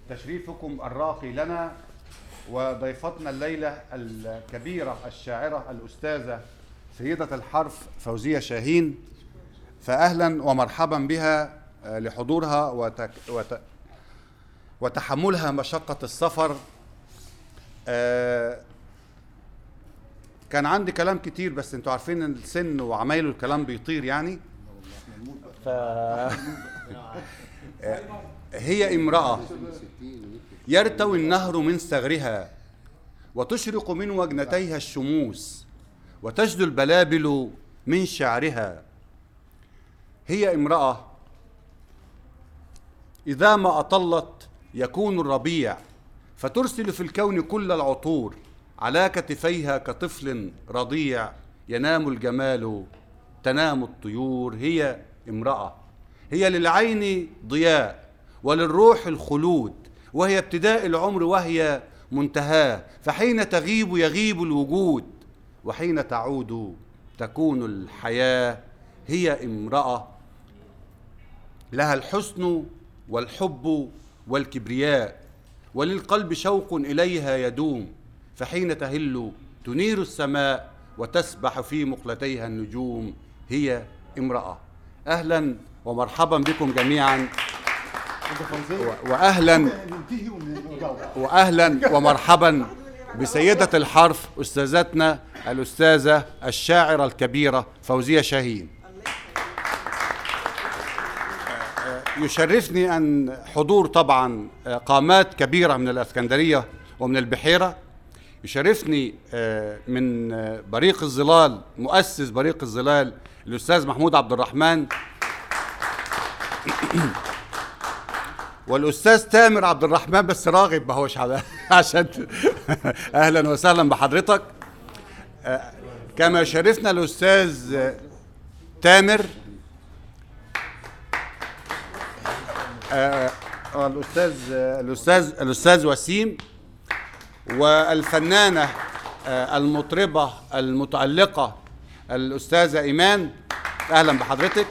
تشريفكم الراقي لنا وضيفتنا الليلة الكبيرة الشاعرة الأستاذة سيدة الحرف فوزية شاهين فأهلا ومرحبا بها آه، لحضورها وتك وت وتحملها مشقة السفر آه، كان عندي كلام كتير بس انتوا عارفين ان السن وعمايله الكلام بيطير يعني ف هي امرأة يرتوي النهر من ثغرها وتشرق من وجنتيها الشموس وتجدو البلابل من شعرها هي امرأة إذا ما أطلت يكون الربيع فترسل في الكون كل العطور على كتفيها كطفل رضيع ينام الجمال تنام الطيور هي امرأة هي للعين ضياء وللروح الخلود وهي ابتداء العمر وهي منتهاه فحين تغيب يغيب الوجود وحين تعود تكون الحياة هي امرأة لها الحسن والحب والكبرياء وللقلب شوق إليها يدوم فحين تهل تنير السماء وتسبح في مقلتيها النجوم هي امرأة أهلا ومرحبا بكم جميعا و- وأهلا واهلا ومرحبا بسيده الحرف استاذتنا الاستاذه الشاعره الكبيره فوزيه شاهين يشرفني ان حضور طبعا قامات كبيره من الاسكندريه ومن البحيره يشرفني آه، من آه، بريق الظلال مؤسس بريق الظلال الاستاذ محمود عبد الرحمن والاستاذ تامر عبد الرحمن بس راغب ما هوش على عشان اهلا وسهلا بحضرتك آه، كما يشرفنا الاستاذ آه، تامر آه، آه، الاستاذ آه، الاستاذ الاستاذ وسيم والفنانه آه، المطربه المتالقه الاستاذه ايمان اهلا بحضرتك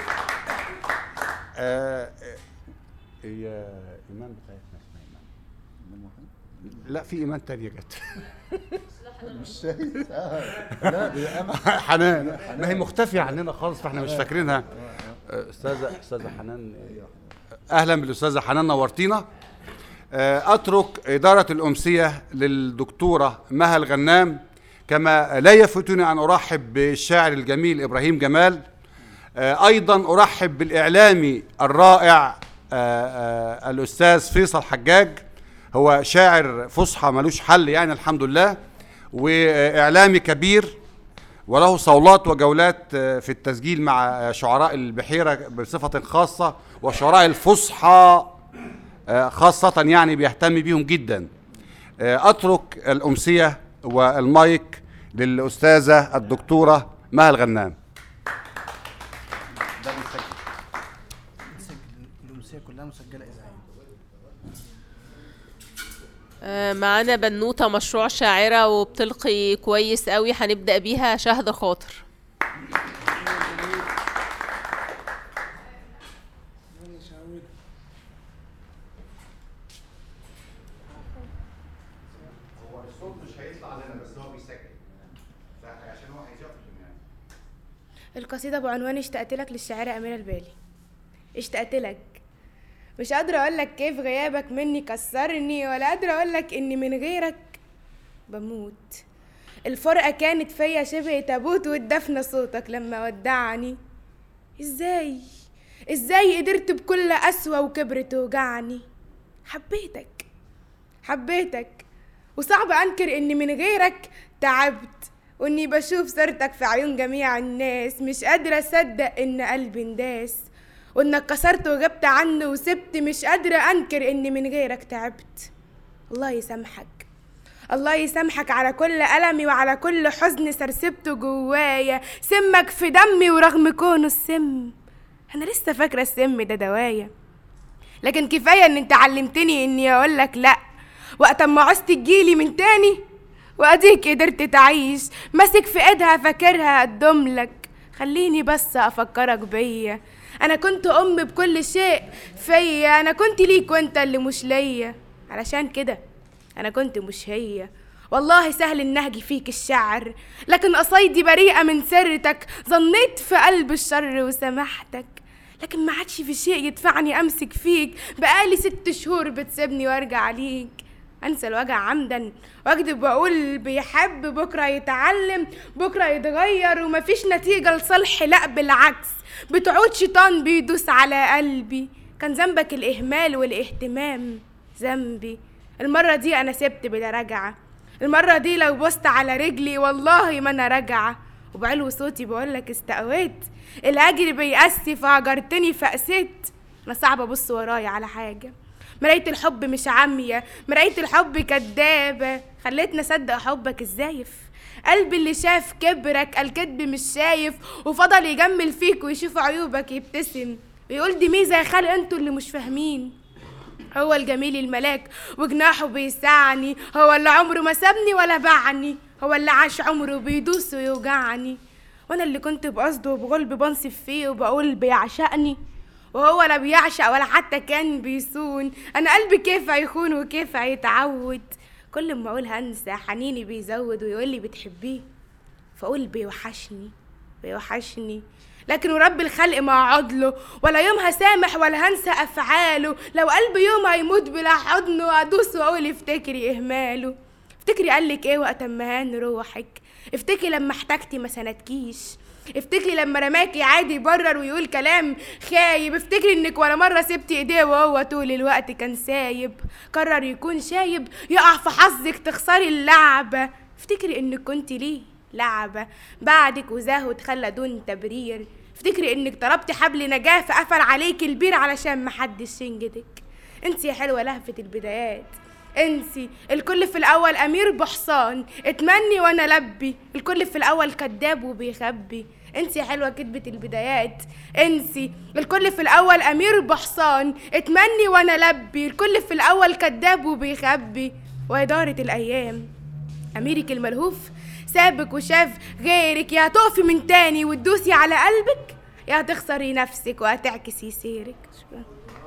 آه، هي ايمان بتاعتنا اسمها ايمان لا في ايمان تانية جت مش شايف لا دي أنا حنان ما هي مختفيه عننا خالص فاحنا مش فاكرينها آه، استاذه استاذه حنان اهلا بالاستاذه حنان نورتينا آه، اترك اداره الامسيه للدكتوره مها الغنام كما لا يفوتني ان ارحب بالشاعر الجميل ابراهيم جمال آه، ايضا ارحب بالاعلامي الرائع آه، آه، الاستاذ فيصل حجاج هو شاعر فصحى ملوش حل يعني الحمد لله واعلامي كبير وله صولات وجولات آه، في التسجيل مع آه، شعراء البحيره بصفه خاصه وشعراء الفصحى آه، خاصه يعني بيهتم بيهم جدا آه، اترك الامسيه والمايك للاستاذه الدكتوره مها الغنام ده بيسجل الأمسية كلها مسجلة إذاعيا آه، معانا بنوتة مشروع شاعرة وبتلقي كويس قوي هنبدأ بيها شهد خاطر هو الصوت مش هيطلع لنا بس هو بيسجل عشان هو هيذاكر يعني القصيدة بعنوان اشتقت لك للشاعرة أميرة البالي اشتقت لك مش قادرة أقول لك كيف غيابك مني كسرني ولا قادرة أقول لك إني من غيرك بموت الفرقة كانت فيا شبه تابوت والدفنة صوتك لما ودعني ازاي ازاي قدرت بكل قسوة وكبر توجعني حبيتك حبيتك وصعب انكر اني من غيرك تعبت واني بشوف صورتك في عيون جميع الناس مش قادرة اصدق ان قلبي انداس وانك كسرت وغبت عني وسبت مش قادرة انكر اني من غيرك تعبت الله يسامحك الله يسامحك على كل ألمي وعلى كل حزن سرسبته جوايا سمك في دمي ورغم كونه السم أنا لسه فاكرة السم ده دوايا لكن كفاية إن أنت علمتني إني أقولك لأ وقت ما عوزت تجيلي من تاني وأديك قدرت تعيش ماسك في إيدها فاكرها أقدملك خليني بس أفكرك بيا أنا كنت أم بكل شيء فيا أنا كنت ليك وأنت اللي مش ليا علشان كده انا كنت مش هي والله سهل النهج فيك الشعر لكن قصايدي بريئة من سرتك ظنيت في قلب الشر وسامحتك لكن ما عادش في شيء يدفعني امسك فيك بقالي ست شهور بتسيبني وارجع ليك انسى الوجع عمدا واكذب واقول بيحب بكره يتعلم بكره يتغير ومفيش نتيجه لصالحي لا بالعكس بتعود شيطان بيدوس على قلبي كان ذنبك الاهمال والاهتمام ذنبي المره دي انا سبت بلا رجعه المره دي لو بصت على رجلي والله ما انا راجعه وبعلو صوتي بقولك استقويت الاجر بيأسي فهجرتني فقسيت انا صعب ابص ورايا على حاجه مراية الحب مش عامية مراية الحب كدابة خلتني اصدق حبك الزايف قلبي اللي شاف كبرك الكذب مش شايف وفضل يجمل فيك ويشوف عيوبك يبتسم ويقول دي ميزة يا خال انتوا اللي مش فاهمين هو الجميل الملاك وجناحه بيسعني هو اللي عمره ما سابني ولا باعني هو اللي عاش عمره بيدوس ويوجعني وانا اللي كنت بقصده وبغلب بنصف فيه وبقول بيعشقني وهو لا بيعشق ولا حتى كان بيصون انا قلبي كيف هيخون وكيف هيتعود كل ما اقول هنسى حنيني بيزود ويقول لي بتحبيه فاقول بيوحشني بيوحشني لكن ورب الخلق ما عضله ولا يوم هسامح ولا هنسى افعاله لو قلبي يوم هيموت بلا حضنه ادوس واقول افتكري اهماله افتكري قالك ايه وقت ما هان روحك افتكري لما احتجتي ما سندكيش افتكري لما رماكي عادي يبرر ويقول كلام خايب افتكري انك ولا مره سبتي ايديه وهو طول الوقت كان سايب قرر يكون شايب يقع في حظك تخسري اللعبه افتكري انك كنت ليه لعبه بعدك وزاه وتخلى دون تبرير افتكري انك ضربتي حبل نجاه فقفل عليك البير علشان محدش ينجدك انت يا حلوه لهفه البدايات انسي الكل في الاول امير بحصان اتمني وانا لبي الكل في الاول كذاب وبيخبي انسي يا حلوه كدبة البدايات انسي الكل في الاول امير بحصان اتمني وانا لبي الكل في الاول كذاب وبيخبي واداره الايام اميرك الملهوف سابك وشاف غيرك يا هتقفي من تاني وتدوسي على قلبك يا هتخسري نفسك وهتعكسي سيرك شكرا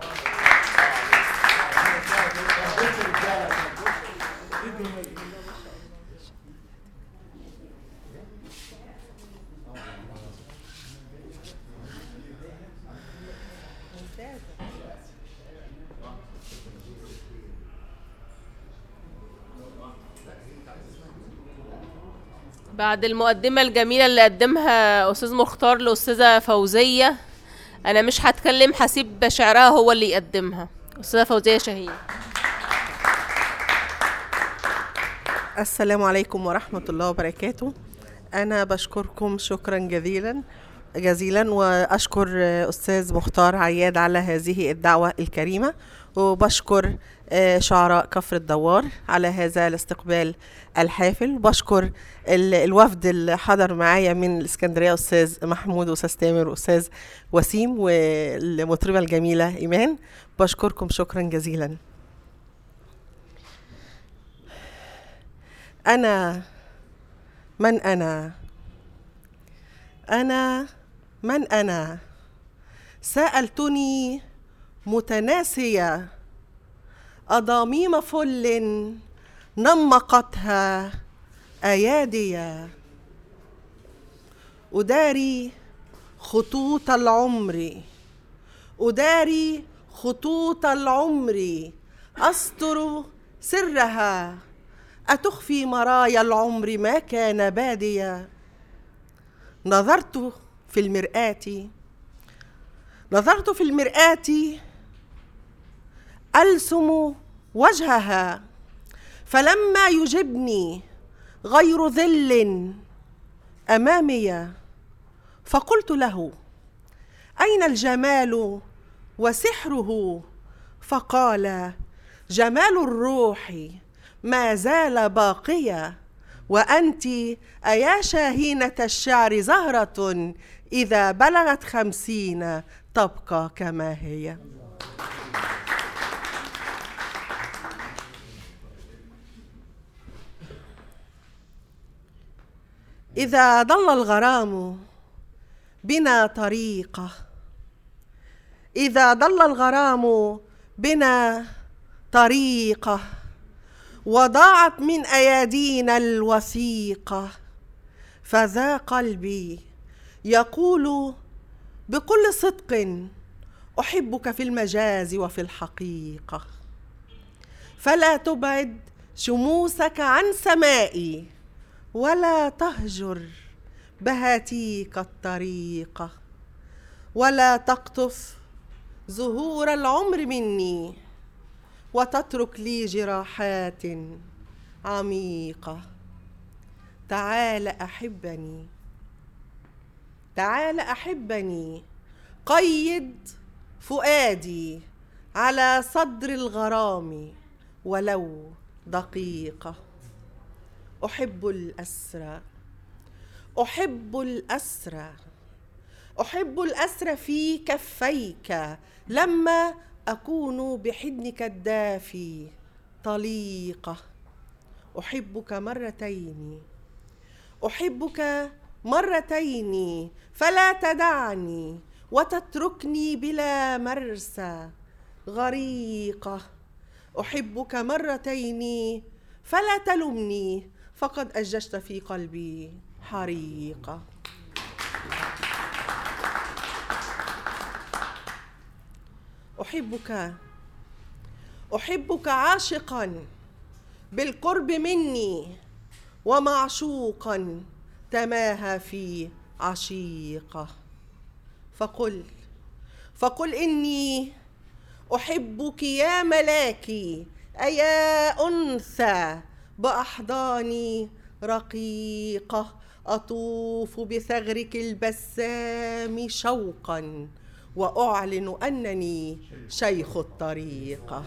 بعد المقدمة الجميلة اللي قدمها أستاذ مختار لأستاذة فوزية أنا مش هتكلم هسيب شعرها هو اللي يقدمها أستاذة فوزية شاهين السلام عليكم ورحمة الله وبركاته أنا بشكركم شكرا جزيلا جزيلا وأشكر أستاذ مختار عياد على هذه الدعوة الكريمة وبشكر آه، شعراء كفر الدوار على هذا الاستقبال الحافل بشكر ال- الوفد اللي حضر معايا من الإسكندرية أستاذ محمود وأستاذ تامر وأستاذ وسيم والمطربة الجميلة إيمان بشكركم شكرا جزيلا أنا من أنا أنا من أنا سألتني متناسية أضاميم فل نمقتها أيادي أداري خطوط العمر أداري خطوط العمر أستر سرها أتخفي مرايا العمر ما كان باديا نظرت في المرآة نظرت في المرآة ألسم وجهها فلما يجبني غير ظل أمامي فقلت له أين الجمال وسحره فقال جمال الروح ما زال باقيا وأنت أيا شاهينة الشعر زهرة إذا بلغت خمسين تبقى كما هي إذا ضل الغرام بنا طريقة إذا ضل الغرام بنا طريقه وضاعت من ايادينا الوثيقه فذا قلبي يقول بكل صدق احبك في المجاز وفي الحقيقه فلا تبعد شموسك عن سمائي ولا تهجر بهاتيك الطريقه ولا تقطف زهور العمر مني وتترك لي جراحات عميقه تعال احبني تعال احبني قيد فؤادي على صدر الغرام ولو دقيقه احب الاسرى احب الاسرى احب الاسرى في كفيك لما اكون بحضنك الدافي طليقه احبك مرتين احبك مرتين فلا تدعني وتتركني بلا مرسى غريقه احبك مرتين فلا تلمني فقد اججت في قلبي حريقه احبك احبك عاشقا بالقرب مني ومعشوقا تماهى في عشيقه فقل فقل اني احبك يا ملاكي ايا انثى باحضاني رقيقه اطوف بثغرك البسام شوقا واعلن انني شيخ الطريقه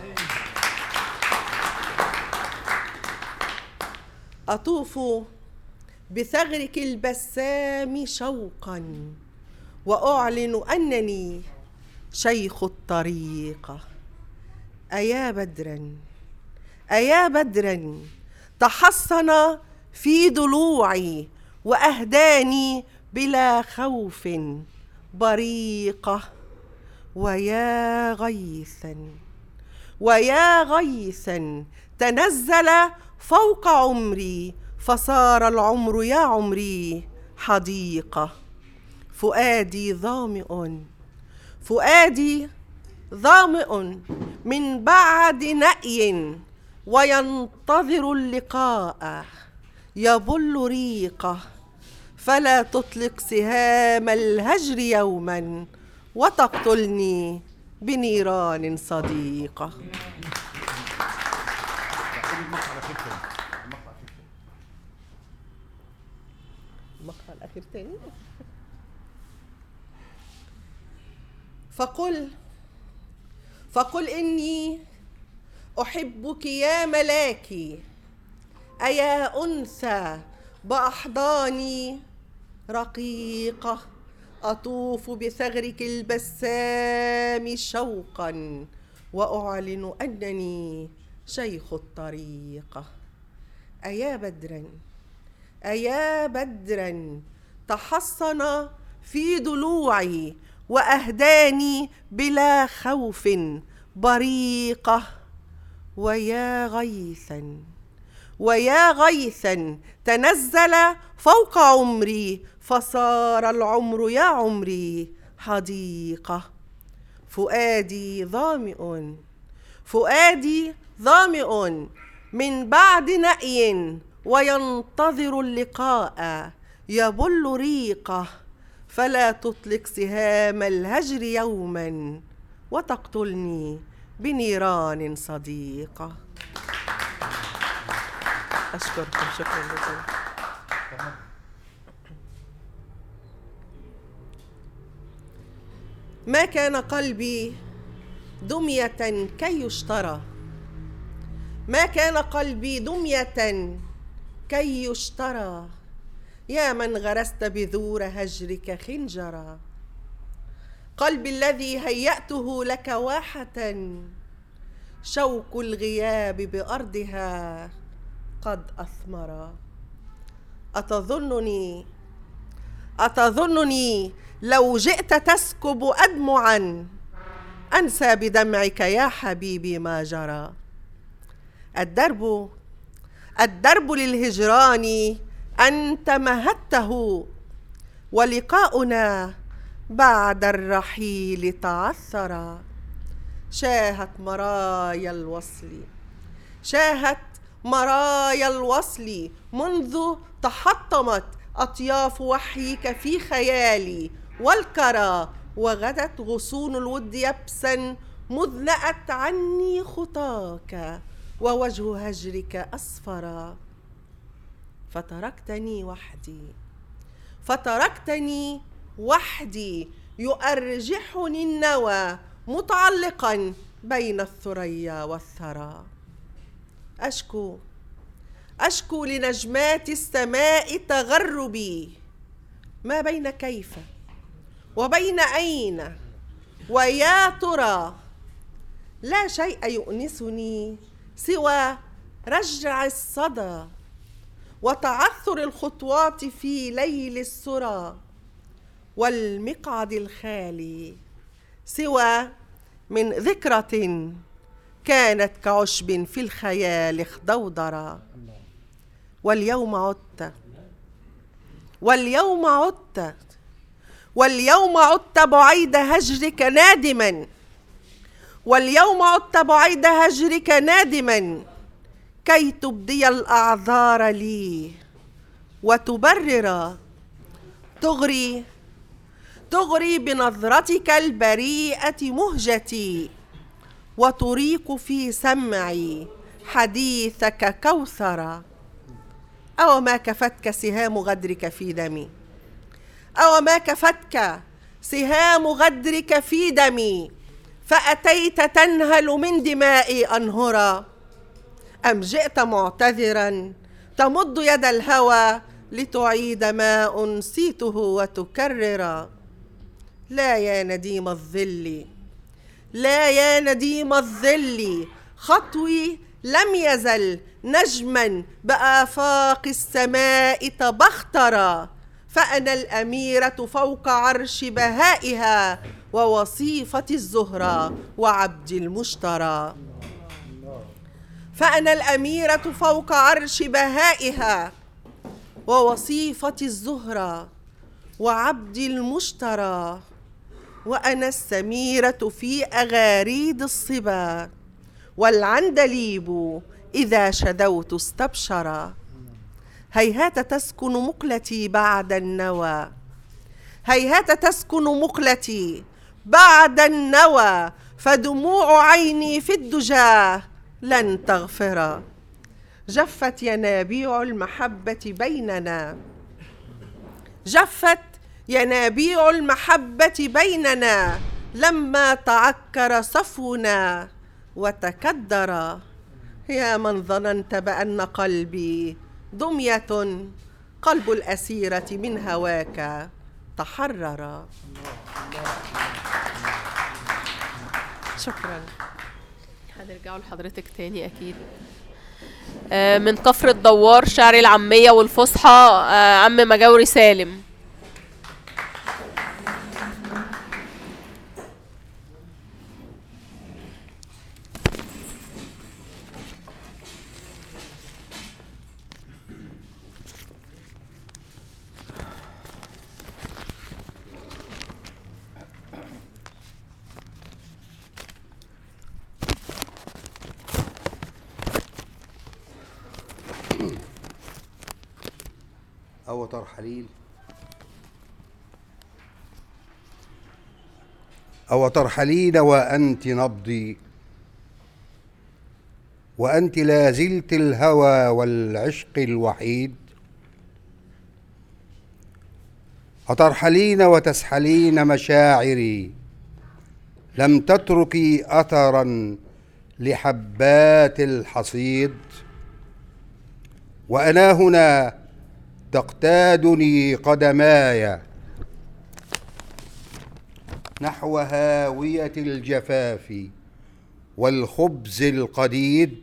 اطوف بثغرك البسام شوقا واعلن انني شيخ الطريقه ايا بدرا ايا بدرا تحصن في ضلوعي واهداني بلا خوف بريقه ويا غيثا ويا غيثا تنزل فوق عمري فصار العمر يا عمري حديقه فؤادي ظامئ فؤادي ظامئ من بعد نأي وينتظر اللقاء يبل ريقه فلا تطلق سهام الهجر يوما وتقتلني بنيران صديقه المقطع الأخير تاني فقل فقل إني أحبك يا ملاكي أيا أنثى بأحضاني رقيقة أطوف بثغرك البسام شوقا وأعلن أنني شيخ الطريقة أيا بدرا أيا بدرا تحصن في ضلوعي وأهداني بلا خوف بريقة ويا غيثا ويا غيثا تنزل فوق عمري فصار العمر يا عمري حديقة فؤادي ظامئ فؤادي ظامئ من بعد نأي وينتظر اللقاء يبل ريقه فلا تطلق سهام الهجر يوما وتقتلني بنيران صديقه اشكركم شكرا جزيلا ما كان قلبي دميه كي يشترى ما كان قلبي دميه كي يشترى يا من غرست بذور هجرك خنجرا قلبي الذي هيأته لك واحة شوك الغياب بأرضها قد أثمر أتظنني أتظنني لو جئت تسكب أدمعا أنسى بدمعك يا حبيبي ما جرى الدرب الدرب للهجران أنت مهدته ولقاؤنا بعد الرحيل تعثرا شاهت مرايا الوصل شاهت مرايا الوصل منذ تحطمت أطياف وحيك في خيالي والكرى وغدت غصون الود يبسا مذ نأت عني خطاك ووجه هجرك أصفرا فتركتني وحدي فتركتني وحدي يؤرجحني النوى متعلقا بين الثريا والثرى أشكو أشكو لنجمات السماء تغربي ما بين كيف وبين أين ويا ترى لا شيء يؤنسني سوى رجع الصدى وتعثر الخطوات في ليل السرى والمقعد الخالي سوى من ذكرة كانت كعشب في الخيال خضودرا واليوم عدت واليوم عدت واليوم عدت بعيد هجرك نادما واليوم عدت بعيد هجرك نادما كي تبدي الاعذار لي وتبرر تغري تغري بنظرتك البريئه مهجتي وتريق في سمعي حديثك كوثرا أو ما كفتك سهام غدرك في دمي أو ما كفتك سهام غدرك في دمي فأتيت تنهل من دمائي أنهرا أم جئت معتذرا تمد يد الهوى لتعيد ما أنسيته وتكررا لا يا نديم الظل لا يا نديم الظل خطوي لم يزل نجما بآفاق السماء تبخترا فأنا الأميرة فوق عرش بهائها ووصيفة الزهرة وعبد المشترى فأنا الأميرة فوق عرش بهائها ووصيفة الزهرة وعبد المشترى وأنا السميرة في أغاريد الصبا والعندليب إذا شدوت استبشرا هيهات تسكن مقلتي بعد النوى هيهات تسكن مقلتي بعد النوى فدموع عيني في الدجى لن تغفر جفت ينابيع المحبة بيننا جفت ينابيع المحبة بيننا لما تعكر صفونا وتكدر يا من ظننت بأن قلبي دمية قلب الأسيرة من هواك تحرر شكرا هنرجعوا لحضرتك تاني اكيد آه، من كفر الدوار شعر العامية والفصحى آه، عم مجاوري سالم أو ترحلين أو ترحلين وأنت نبضي وأنت لا زلت الهوى والعشق الوحيد أترحلين وتسحلين مشاعري لم تتركي أثرا لحبات الحصيد وأنا هنا تقتادني قدماي نحو هاوية الجفاف والخبز القديد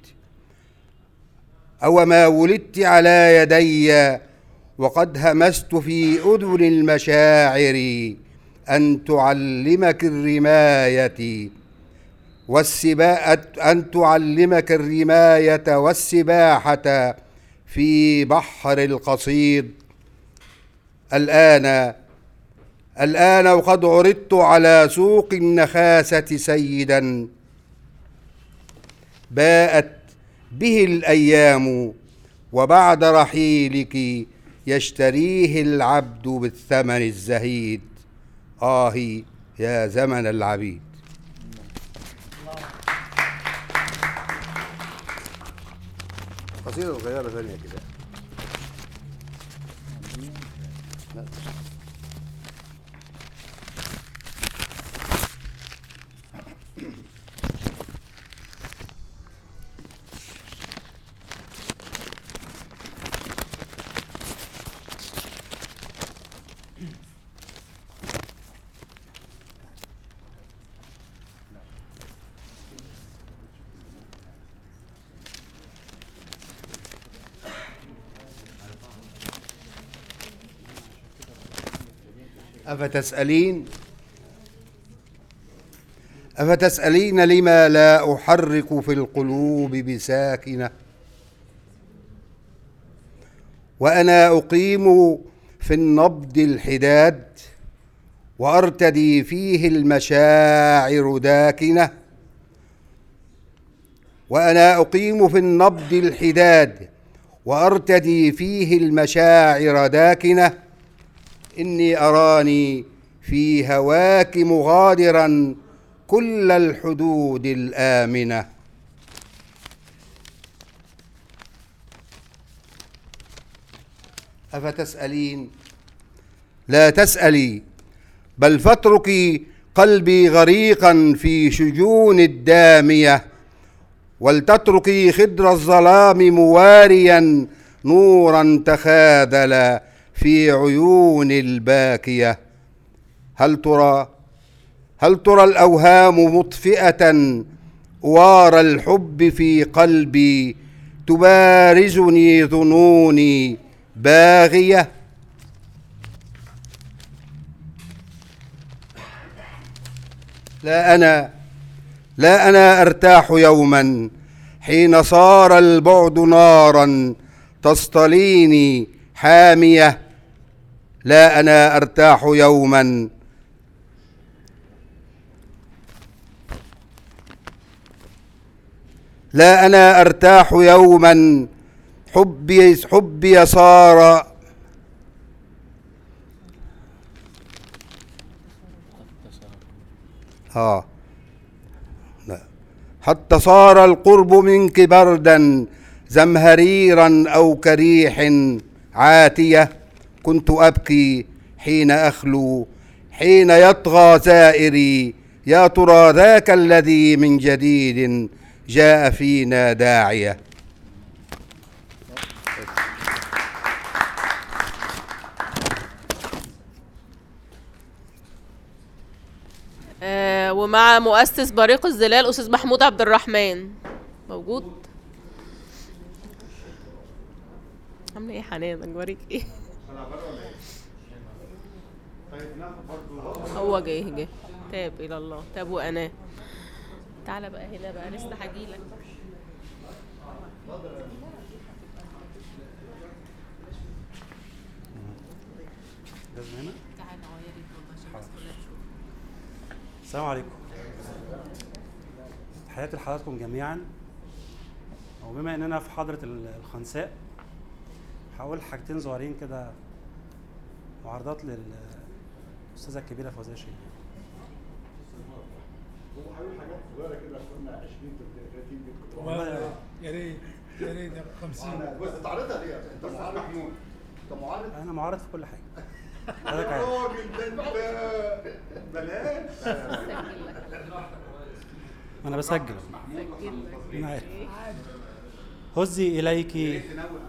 أو ما ولدت على يدي وقد همست في أذن المشاعر أن تعلمك الرماية والسباحة أن تعلمك الرماية والسباحة في بحر القصيد الآن الآن وقد عرضت على سوق النخاسة سيدا باءت به الأيام وبعد رحيلك يشتريه العبد بالثمن الزهيد آه يا زمن العبيد قصيدة صغيرة ثانية كده أفتسألين أفتسألين لما لا أحرك في القلوب بساكنة وأنا أقيم في النبض الحداد وأرتدي فيه المشاعر داكنة وأنا أقيم في النبض الحداد وأرتدي فيه المشاعر داكنة إني أراني في هواك مغادرا كل الحدود الآمنة أفتسألين لا تسألي بل فاتركي قلبي غريقا في شجون الدامية ولتتركي خدر الظلام مواريا نورا تخاذل في عيون الباكيه هل ترى هل ترى الاوهام مطفئه وار الحب في قلبي تبارزني ظنوني باغيه لا انا لا انا ارتاح يوما حين صار البعد نارا تصطليني حاميه لا انا ارتاح يوما لا انا ارتاح يوما حبي حبي صار ها لا حتى صار القرب منك بردا زمهريرا او كريح عاتيه كنت ابكي حين اخلو حين يطغى زائري يا ترى ذاك الذي من جديد جاء فينا داعيه آه ومع مؤسس بريق الظلال استاذ محمود عبد الرحمن موجود عامله ايه حنان اخبارك ايه هو جاي جاي تاب الى الله تاب وانا تعالى بقى هنا بقى لسه هجيلك تعالى اه يا ريت والله عشان الناس كلها تشوف. السلام عليكم تحياتي لحضراتكم جميعا وبما اننا في حضرة ال- الخنساء هقول حاجتين صغيرين كده معارضات للأستاذة الكبيرة فوزية شيخ والله يا ريت يا ريت يا 50 بس تعرضها ليه انت معارض محمود انت معارض أنا معارض في كل حاجة حضرتك عارف راجل ده انت بلاش أنا بسجل أنا عارف هزي إليك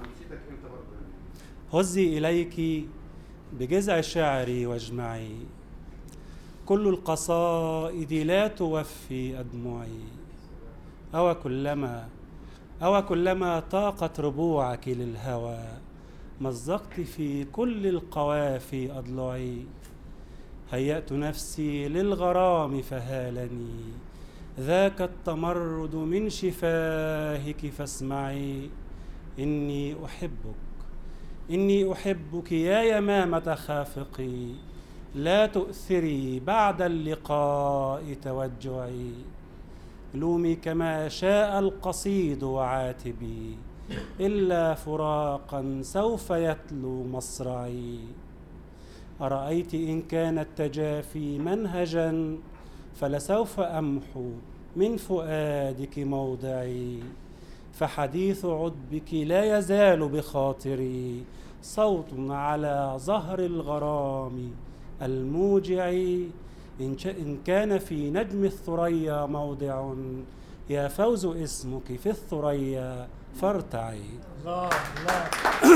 هزي إليك بجذع شعري واجمعي كل القصائد لا توفي أدمعي أو كلما أو كلما طاقت ربوعك للهوى مزقت في كل القوافي أضلعي هيأت نفسي للغرام فهالني ذاك التمرد من شفاهك فاسمعي إني أحبك إني أحبك يا يمامة خافقي لا تؤثري بعد اللقاء توجعي لومي كما شاء القصيد وعاتبي إلا فراقا سوف يتلو مصرعي أرأيت إن كان التجافي منهجا فلسوف أمحو من فؤادك موضعي فحديث عتبك لا يزال بخاطري صوت على ظهر الغرام الموجع إن ش- إن كان في نجم الثريا موضع يا فوز اسمك في الثريا فارتعي الله الله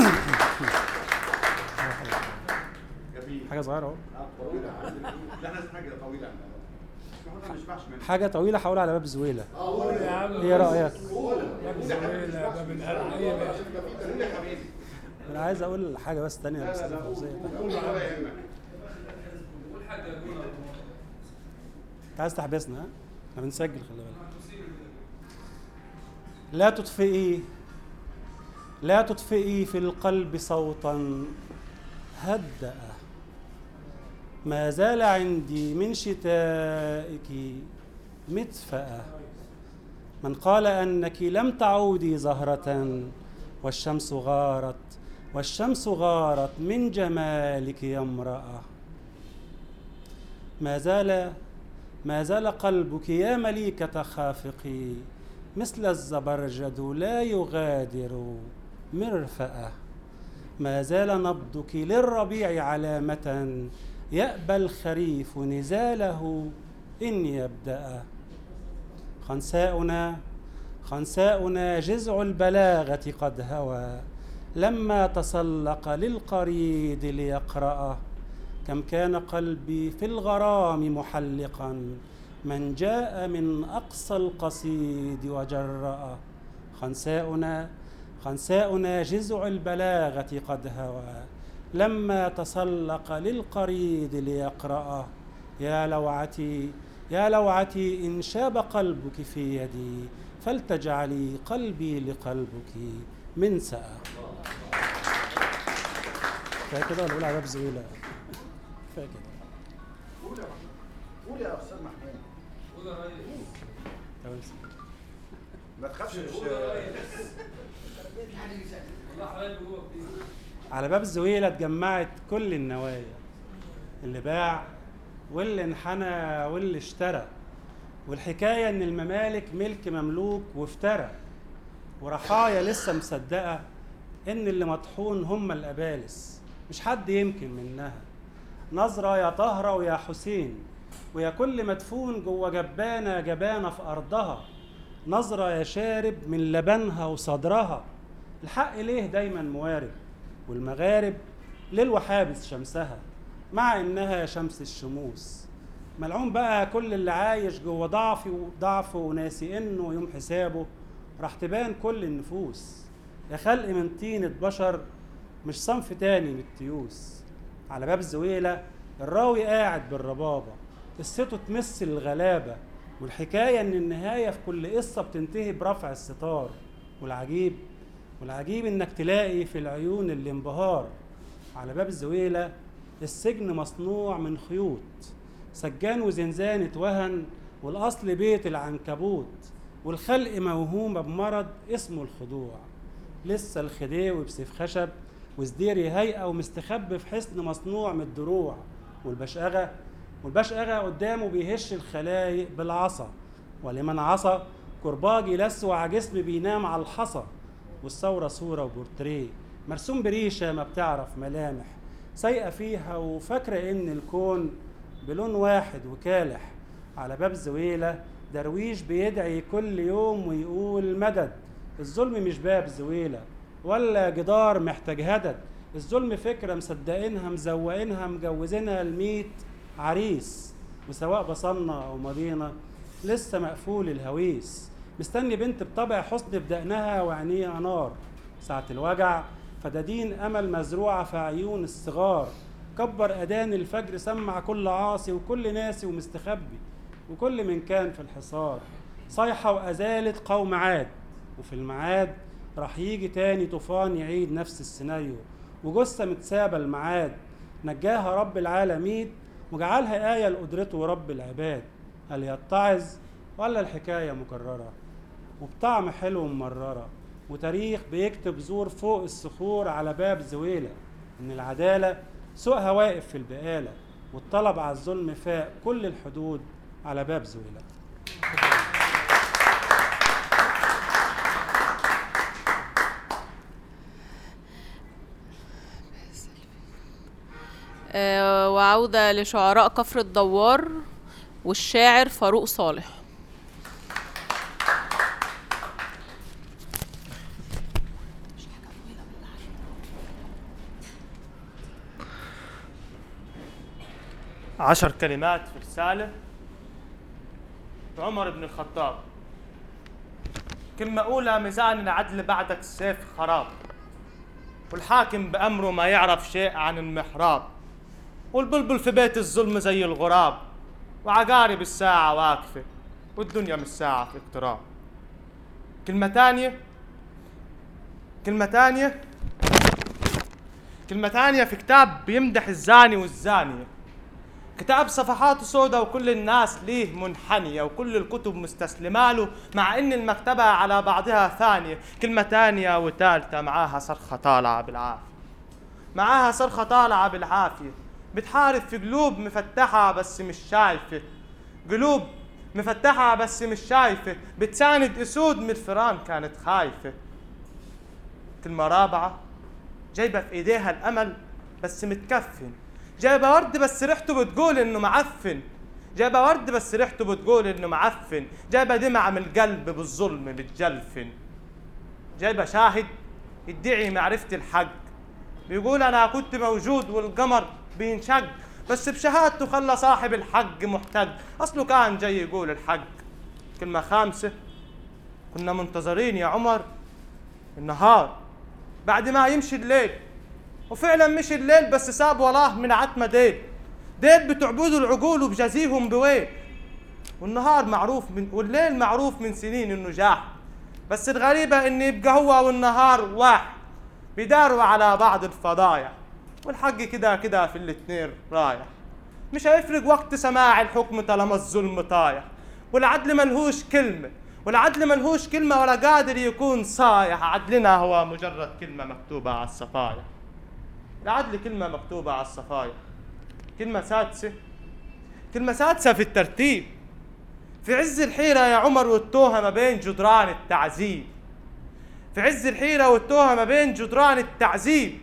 حاجة صغيرة أهو طويلة لا احنا حاجة طويلة ما نشبعش منها حاجة طويلة هقول على باب زويلة قول يا عم إيه رأيك؟ باب الزويلة باب القلعة أي ماشي أنا عايز أقول حاجة بس تانية بس فوزية. انت عايز تحبسنا ها؟ احنا بنسجل خلي بالك لا تطفئي لا تطفئي في القلب صوتا هدأ ما زال عندي من شتائك مدفأة من قال أنك لم تعودي زهرة والشمس غارت والشمس غارت من جمالك يا امرأة ما زال ما زال قلبك يا مليكة خافقي مثل الزبرجد لا يغادر مرفأة ما زال نبضك للربيع علامة يأبى الخريف نزاله إن يبدأ خنساؤنا خنساؤنا جزع البلاغة قد هوى لما تسلق للقريد ليقرأه كم كان قلبي في الغرام محلقا من جاء من أقصى القصيد وجرأ خنساؤنا خنساؤنا جزع البلاغة قد هوى لما تسلق للقريد ليقرأه يا لوعتي يا لوعتي إن شاب قلبك في يدي فلتجعلي قلبي لقلبك منسأ كفاية كده ولا أقول على باب زويلة كفاية كده قول يا استاذ محمود تمام. ما تخافش مش على باب الزويلة اتجمعت كل النوايا اللي باع واللي انحنى واللي اشترى والحكاية ان الممالك ملك مملوك وافترى ورحايا لسه مصدقة ان اللي مطحون هم الابالس مش حد يمكن منها نظرة يا طهرة ويا حسين ويا كل مدفون جوه جبانة جبانة في أرضها نظرة يا شارب من لبنها وصدرها الحق ليه دايما موارب والمغارب للوحابس شمسها مع انها شمس الشموس ملعون بقى كل اللي عايش جوه ضعفي وضعفه وناسي انه يوم حسابه راح تبان كل النفوس يا خلق من طينة بشر مش صنف تاني من التيوس على باب الزويلة الراوي قاعد بالربابة قصته تمس الغلابة والحكاية إن النهاية في كل قصة بتنتهي برفع الستار والعجيب والعجيب إنك تلاقي في العيون الانبهار على باب الزويلة السجن مصنوع من خيوط سجان وزنزان اتوهن والأصل بيت العنكبوت والخلق موهومة بمرض اسمه الخضوع لسه الخديوي بسيف خشب وزديري هيئة ومستخبي في حصن مصنوع من الدروع والبشقغة والبشقغة قدامه بيهش الخلايق بالعصا ولمن عصى كرباجي لسوع جسم بينام على الحصى والثورة صورة وبورتريه مرسوم بريشة ما بتعرف ملامح سايقة فيها وفاكرة إن الكون بلون واحد وكالح على باب زويلة درويش بيدعي كل يوم ويقول مدد الظلم مش باب زويلة ولا جدار محتاج هدد الظلم فكرة مصدقينها مزوقينها مجوزينها الميت عريس وسواء بصلنا أو مضينا لسه مقفول الهويس مستني بنت بطبع حسن بدقنها وعينيها نار ساعة الوجع فدادين أمل مزروعة في عيون الصغار كبر أذان الفجر سمع كل عاصي وكل ناسي ومستخبي وكل من كان في الحصار صيحة وأزالت قوم عاد وفي الميعاد راح يجي تاني طوفان يعيد نفس السيناريو وجثة متسابة الميعاد نجاها رب العالمين وجعلها آية لقدرته رب العباد هل يتعظ ولا الحكاية مكررة وبطعم حلو مررة وتاريخ بيكتب زور فوق الصخور على باب زويلة إن العدالة سوقها واقف في البقالة والطلب على الظلم فاق كل الحدود على باب زويلة آه، وعودة لشعراء كفر الدوار والشاعر فاروق صالح عشر كلمات في رسالة عمر بن الخطاب كلمة أولى ميزان العدل بعدك السيف خراب والحاكم بأمره ما يعرف شيء عن المحراب والبلبل في بيت الظلم زي الغراب وعقارب الساعة واقفة والدنيا مش ساعة في اقتراب كلمة تانية كلمة تانية كلمة تانية في كتاب بيمدح الزاني والزانية كتاب صفحاته سودة وكل الناس ليه منحنية وكل الكتب مستسلمة له مع ان المكتبة على بعضها ثانية كلمة تانية وتالتة معاها صرخة طالعة بالعافية معاها صرخة طالعة بالعافية بتحارب في قلوب مفتحة بس مش شايفة قلوب مفتحة بس مش شايفة بتساند أسود من الفيران كانت خايفة كلمة رابعة جايبة في إيديها الأمل بس متكفن جايبة ورد بس ريحته بتقول إنه معفن جايبة ورد بس ريحته بتقول إنه معفن جايبة دمعة من القلب بالظلم بتجلفن جايبة شاهد يدعي معرفة الحق بيقول أنا كنت موجود والقمر بينشق بس بشهادته خلى صاحب الحق محتج أصله كان جاي يقول الحق كلمة خامسة كنا منتظرين يا عمر النهار بعد ما يمشي الليل وفعلا مشي الليل بس ساب وراه من عتمة ديل ديل بتعبدوا العقول وبجازيهم بويل والنهار معروف من والليل معروف من سنين انه جاح بس الغريبة ان يبقى هو والنهار واحد بيداروا على بعض الفضايح والحق كده كده في الاتنين رايح مش هيفرق وقت سماع الحكم طالما الظلم طايح والعدل ملهوش كلمة والعدل ملهوش كلمة ولا قادر يكون صايح عدلنا هو مجرد كلمة مكتوبة على الصفايح العدل كلمة مكتوبة على الصفايح كلمة سادسة كلمة سادسة في الترتيب في عز الحيرة يا عمر والتوهة ما بين جدران التعذيب في عز الحيرة والتوهة ما بين جدران التعذيب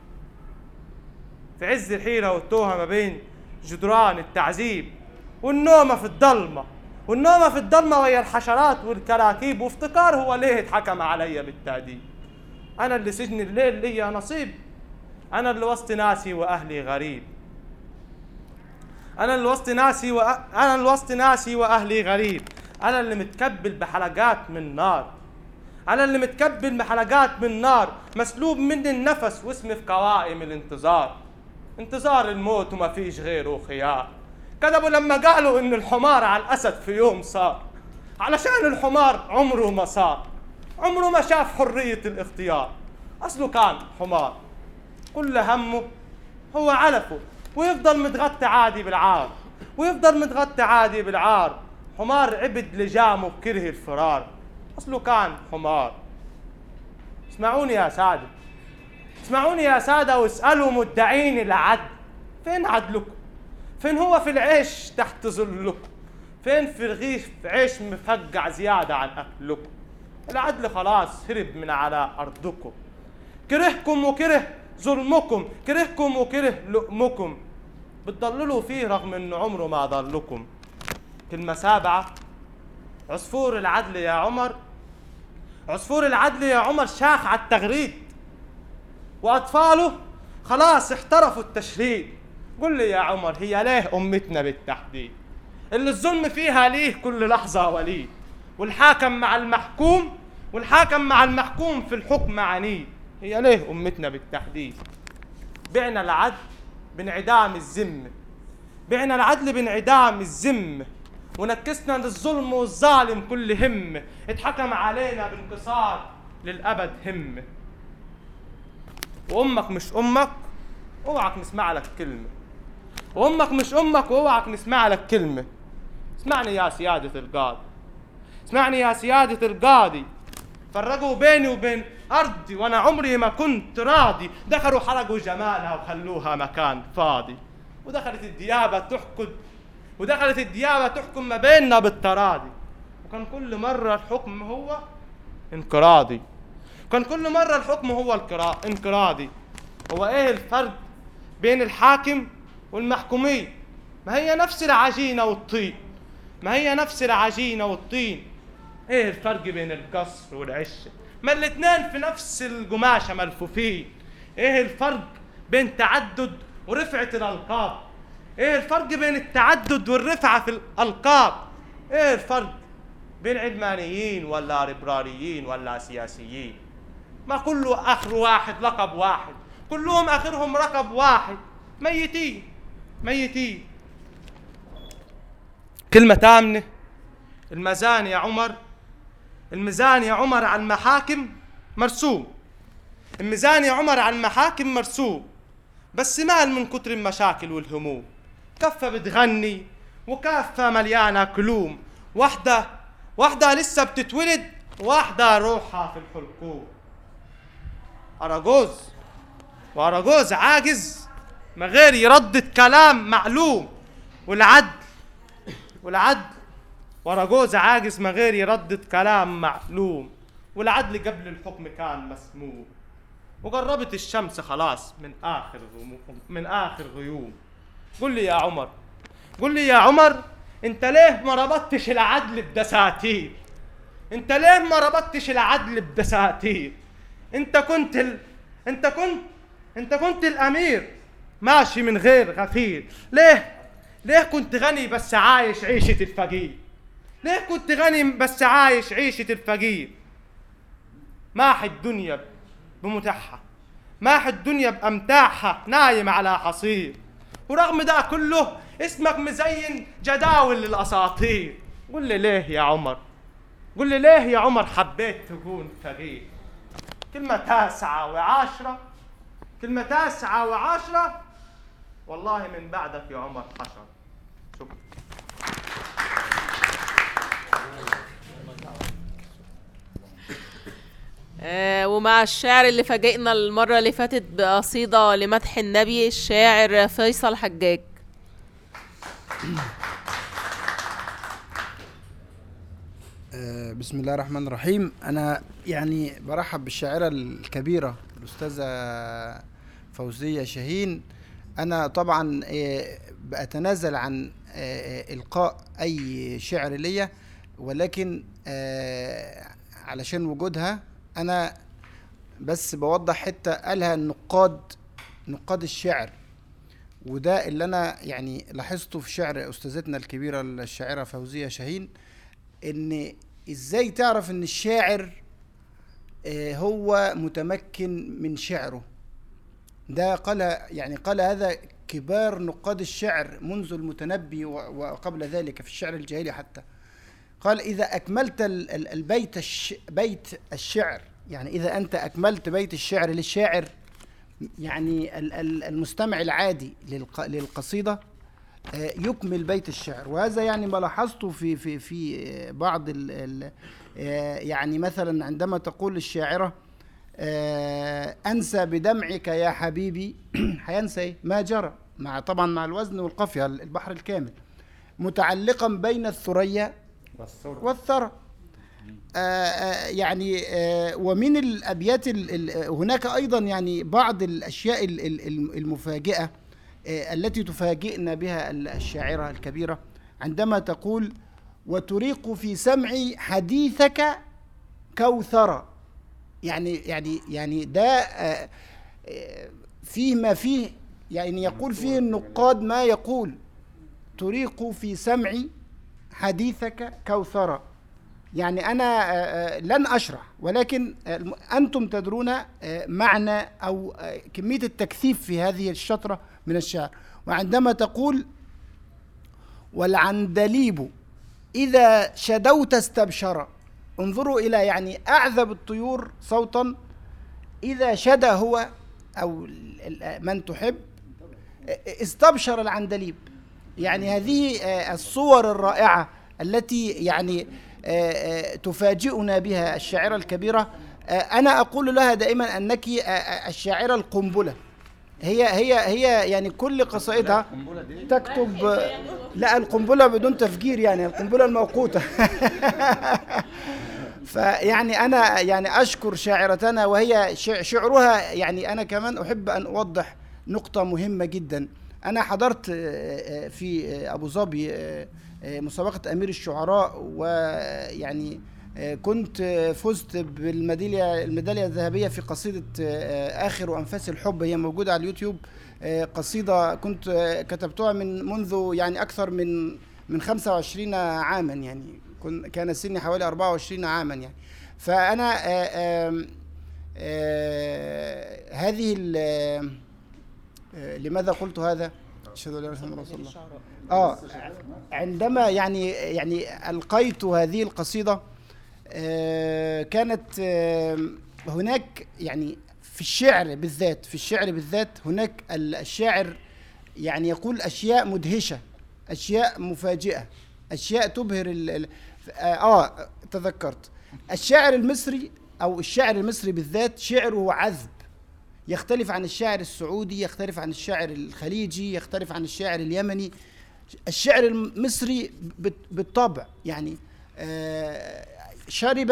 في عز الحيرة والتوهة ما بين جدران التعذيب والنومة في الضلمة والنومة في الضلمة ويا الحشرات والكراكيب وافتكار هو ليه اتحكم علي بالتأديب أنا اللي سجن الليل ليا نصيب أنا اللي وسط ناسي وأهلي غريب أنا اللي وسط ناسي وأ... أنا اللي وسط ناسي وأهلي غريب أنا اللي متكبل بحلقات من نار أنا اللي متكبل بحلقات من نار مسلوب مني النفس واسمي في قوائم الانتظار انتظار الموت وما فيش غيره خيار كذبوا لما قالوا إن الحمار على الأسد في يوم صار علشان الحمار عمره ما صار عمره ما شاف حرية الاختيار أصله كان حمار كل همه هو علفه ويفضل متغطي عادي بالعار ويفضل متغطي عادي بالعار حمار عبد لجامه بكره الفرار اصله كان حمار اسمعوني يا ساده اسمعوني يا ساده واسالوا مدعين العدل فين عدلكم فين هو في العيش تحت ظلكم فين في رغيف عيش مفقع زياده عن اكلكم العدل خلاص هرب من على ارضكم كرهكم وكره ظلمكم كرهكم وكره لؤمكم بتضللوا فيه رغم انه عمره ما ضلكم كلمة سابعة عصفور العدل يا عمر عصفور العدل يا عمر شاخ على التغريد وأطفاله خلاص احترفوا التشريد قل لي يا عمر هي ليه أمتنا بالتحديد اللي الظلم فيها ليه كل لحظة وليه والحاكم مع المحكوم والحاكم مع المحكوم في الحكم عنيد هي ليه أمتنا بالتحديد بعنا العدل بانعدام الذمة بعنا العدل بانعدام الذمة ونكسنا للظلم والظالم كل همة اتحكم علينا بانكسار للأبد همة وأمك مش أمك اوعك نسمع لك كلمة وأمك مش أمك واوعك نسمع لك كلمة اسمعني يا سيادة القاضي اسمعني يا سيادة القاضي فرقوا بيني وبين أرضي وأنا عمري ما كنت راضي دخلوا حرقوا جمالها وخلوها مكان فاضي ودخلت الديابة تحكد ودخلت الديابة تحكم ما بيننا بالتراضي وكان كل مرة الحكم هو انقراضي كان كل مرة الحكم هو الكرا- انقراضي هو ايه الفرق بين الحاكم والمحكومين ما هي نفس العجينة والطين ما هي نفس العجينة والطين ايه الفرق بين القصر والعشة ما الاتنين في نفس القماشة ملفوفين ايه الفرق بين تعدد ورفعة الألقاب ايه الفرق بين التعدد والرفعة في الألقاب ايه الفرق بين علمانيين ولا ليبراليين ولا سياسيين ما كله اخر واحد لقب واحد كلهم اخرهم رقب واحد ميتين ميتين كلمة تامنة الميزان يا عمر الميزان يا عمر على المحاكم مرسوم الميزان يا عمر على المحاكم مرسوم بس مال من كتر المشاكل والهموم كفة بتغني وكافة مليانة كلوم واحدة واحدة لسه بتتولد واحدة روحها في الحلقوم أراجوز وأراجوز عاجز ما غير يردد كلام معلوم والعدل والعدل وراجوز عاجز ما غير يردد كلام معلوم والعدل قبل الحكم كان مسموم وقربت الشمس خلاص من آخر غموم من آخر غيوم قل لي يا عمر قل لي يا عمر انت ليه ما ربطتش العدل بدساتير انت ليه ما ربطتش العدل بدساتير انت كنت ال... انت كنت انت كنت الامير ماشي من غير غفير ليه ليه كنت غني بس عايش عيشة الفقير ليه كنت غني بس عايش عيشة الفقير ماح الدنيا بمتعها ماح الدنيا بأمتاعها نايم على حصير ورغم ده كله اسمك مزين جداول للأساطير قل لي ليه يا عمر قل لي ليه يا عمر حبيت تكون فقير كلمة تاسعة وعاشرة كلمة تاسعة وعاشرة والله من بعدك يا عمر حشر شكرا آه ومع الشاعر اللي فاجئنا المرة اللي فاتت بقصيدة لمدح النبي الشاعر فيصل حجاج آه، بسم الله الرحمن الرحيم انا يعني برحب بالشاعره الكبيره الاستاذه فوزيه شاهين انا طبعا آه، بتنازل عن آه، القاء اي شعر ليا ولكن آه، علشان وجودها انا بس بوضح حته قالها النقاد نقاد الشعر وده اللي انا يعني لاحظته في شعر استاذتنا الكبيره الشاعره فوزيه شاهين ان ازاي تعرف ان الشاعر آه، هو متمكن من شعره ده قال يعني قال هذا كبار نقاد الشعر منذ المتنبي و- وقبل ذلك في الشعر الجاهلي حتى قال إذا أكملت ال- ال- البيت الش بيت الشعر يعني إذا أنت أكملت بيت الشعر للشاعر يعني ال- ال- المستمع العادي للق- للقصيدة آه، يكمل بيت الشعر وهذا يعني ما لاحظته في في في آه، بعض ال ال آه، يعني مثلا عندما تقول الشاعرة آه، أنسى بدمعك يا حبيبي هينسى إيه؟ ما جرى مع طبعا مع الوزن والقافية البحر الكامل متعلقا بين الثريا والثرى آه، آه، يعني آه، ومن الابيات ال- ال- هناك ايضا يعني بعض الاشياء ال- ال- ال- المفاجئه آه، التي تفاجئنا بها ال- الشاعره الكبيره عندما تقول وتريق في سمعي حديثك كوثرة يعني يعني يعني ده آه، آه، فيه ما فيه يعني يقول فيه النقاد ما يقول تريق في سمعي حديثك كوثرة يعني أنا آه، آه، لن أشرح ولكن آه، الم- أنتم تدرون آه، معنى أو آه، كمية التكثيف في هذه الشطرة من الشعر وعندما تقول والعندليب إذا شدوت استبشر انظروا إلى يعني أعذب الطيور صوتا إذا شدى هو أو ال- ال- من تحب استبشر العندليب يعني هذه آه، الصور الرائعة التي يعني آه، آه، تفاجئنا بها الشاعرة الكبيرة آه، أنا أقول لها دائما أنك آه، آه، الشاعرة القنبلة هي هي هي يعني كل قصائدها تكتب آه، لا القنبلة بدون تفجير يعني القنبلة الموقوتة فيعني انا يعني اشكر شاعرتنا وهي شع- شعرها يعني انا كمان احب ان اوضح نقطة مهمة جدا انا حضرت آه، آه، في آه، ابو ظبي آه، آه، مسابقة امير الشعراء ويعني آه، كنت آه، فزت بالميدالية الميدالية الذهبية في قصيدة آه، اخر وانفاس الحب هي موجودة على اليوتيوب آه، قصيدة كنت آه، كتبتها من منذ يعني اكثر من من 25 عاما يعني كن كان سني حوالي 24 عاما يعني فانا آه، آم، آه، هذه ال- آه، لماذا قلت هذا؟ اشهد ان لا اله الا الله رسول الله اه عندما يعني يعني القيت هذه القصيده آه، كانت آه، هناك يعني في الشعر بالذات في الشعر بالذات هناك ال- الشاعر يعني يقول اشياء مدهشه اشياء مفاجئه اشياء تبهر ال ال اه آه، تذكرت الشاعر المصري او الشاعر المصري بالذات شعره عذب يختلف عن الشاعر السعودي يختلف عن الشاعر الخليجي يختلف عن الشاعر اليمني الشعر المصري بت- بالطبع يعني آه، شرب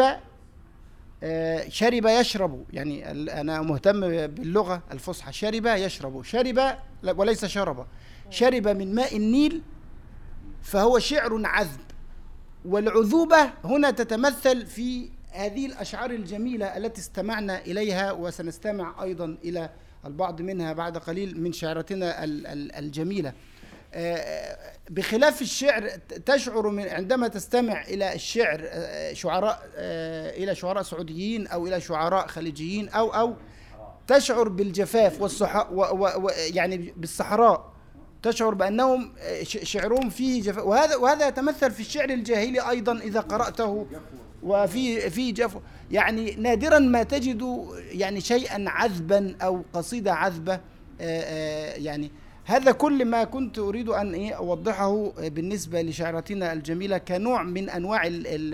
آه، شرب يشرب يعني ال- انا مهتم باللغه الفصحى شرب يشرب شرب لا، وليس شرب شرب من ماء النيل فهو شعر عذب والعذوبة هنا تتمثل في هذه الأشعار الجميلة التي استمعنا إليها وسنستمع أيضا إلى البعض منها بعد قليل من شعرتنا ال- ال- الجميلة آه، بخلاف الشعر ت- تشعر من عندما تستمع إلى الشعر آه، شعراء آه، إلى شعراء سعوديين أو إلى شعراء خليجيين أو أو تشعر بالجفاف والصح و و و يعني بالصحراء تشعر بانهم ش- شعرهم فيه جفاف وهذا وهذا يتمثل في الشعر الجاهلي ايضا اذا قراته وفي في جفو يعني نادرا ما تجد يعني شيئا عذبا او قصيده عذبه آه، آه، يعني هذا كل ما كنت اريد ان ايه اوضحه بالنسبه لشعرتنا الجميله كنوع من انواع ال ال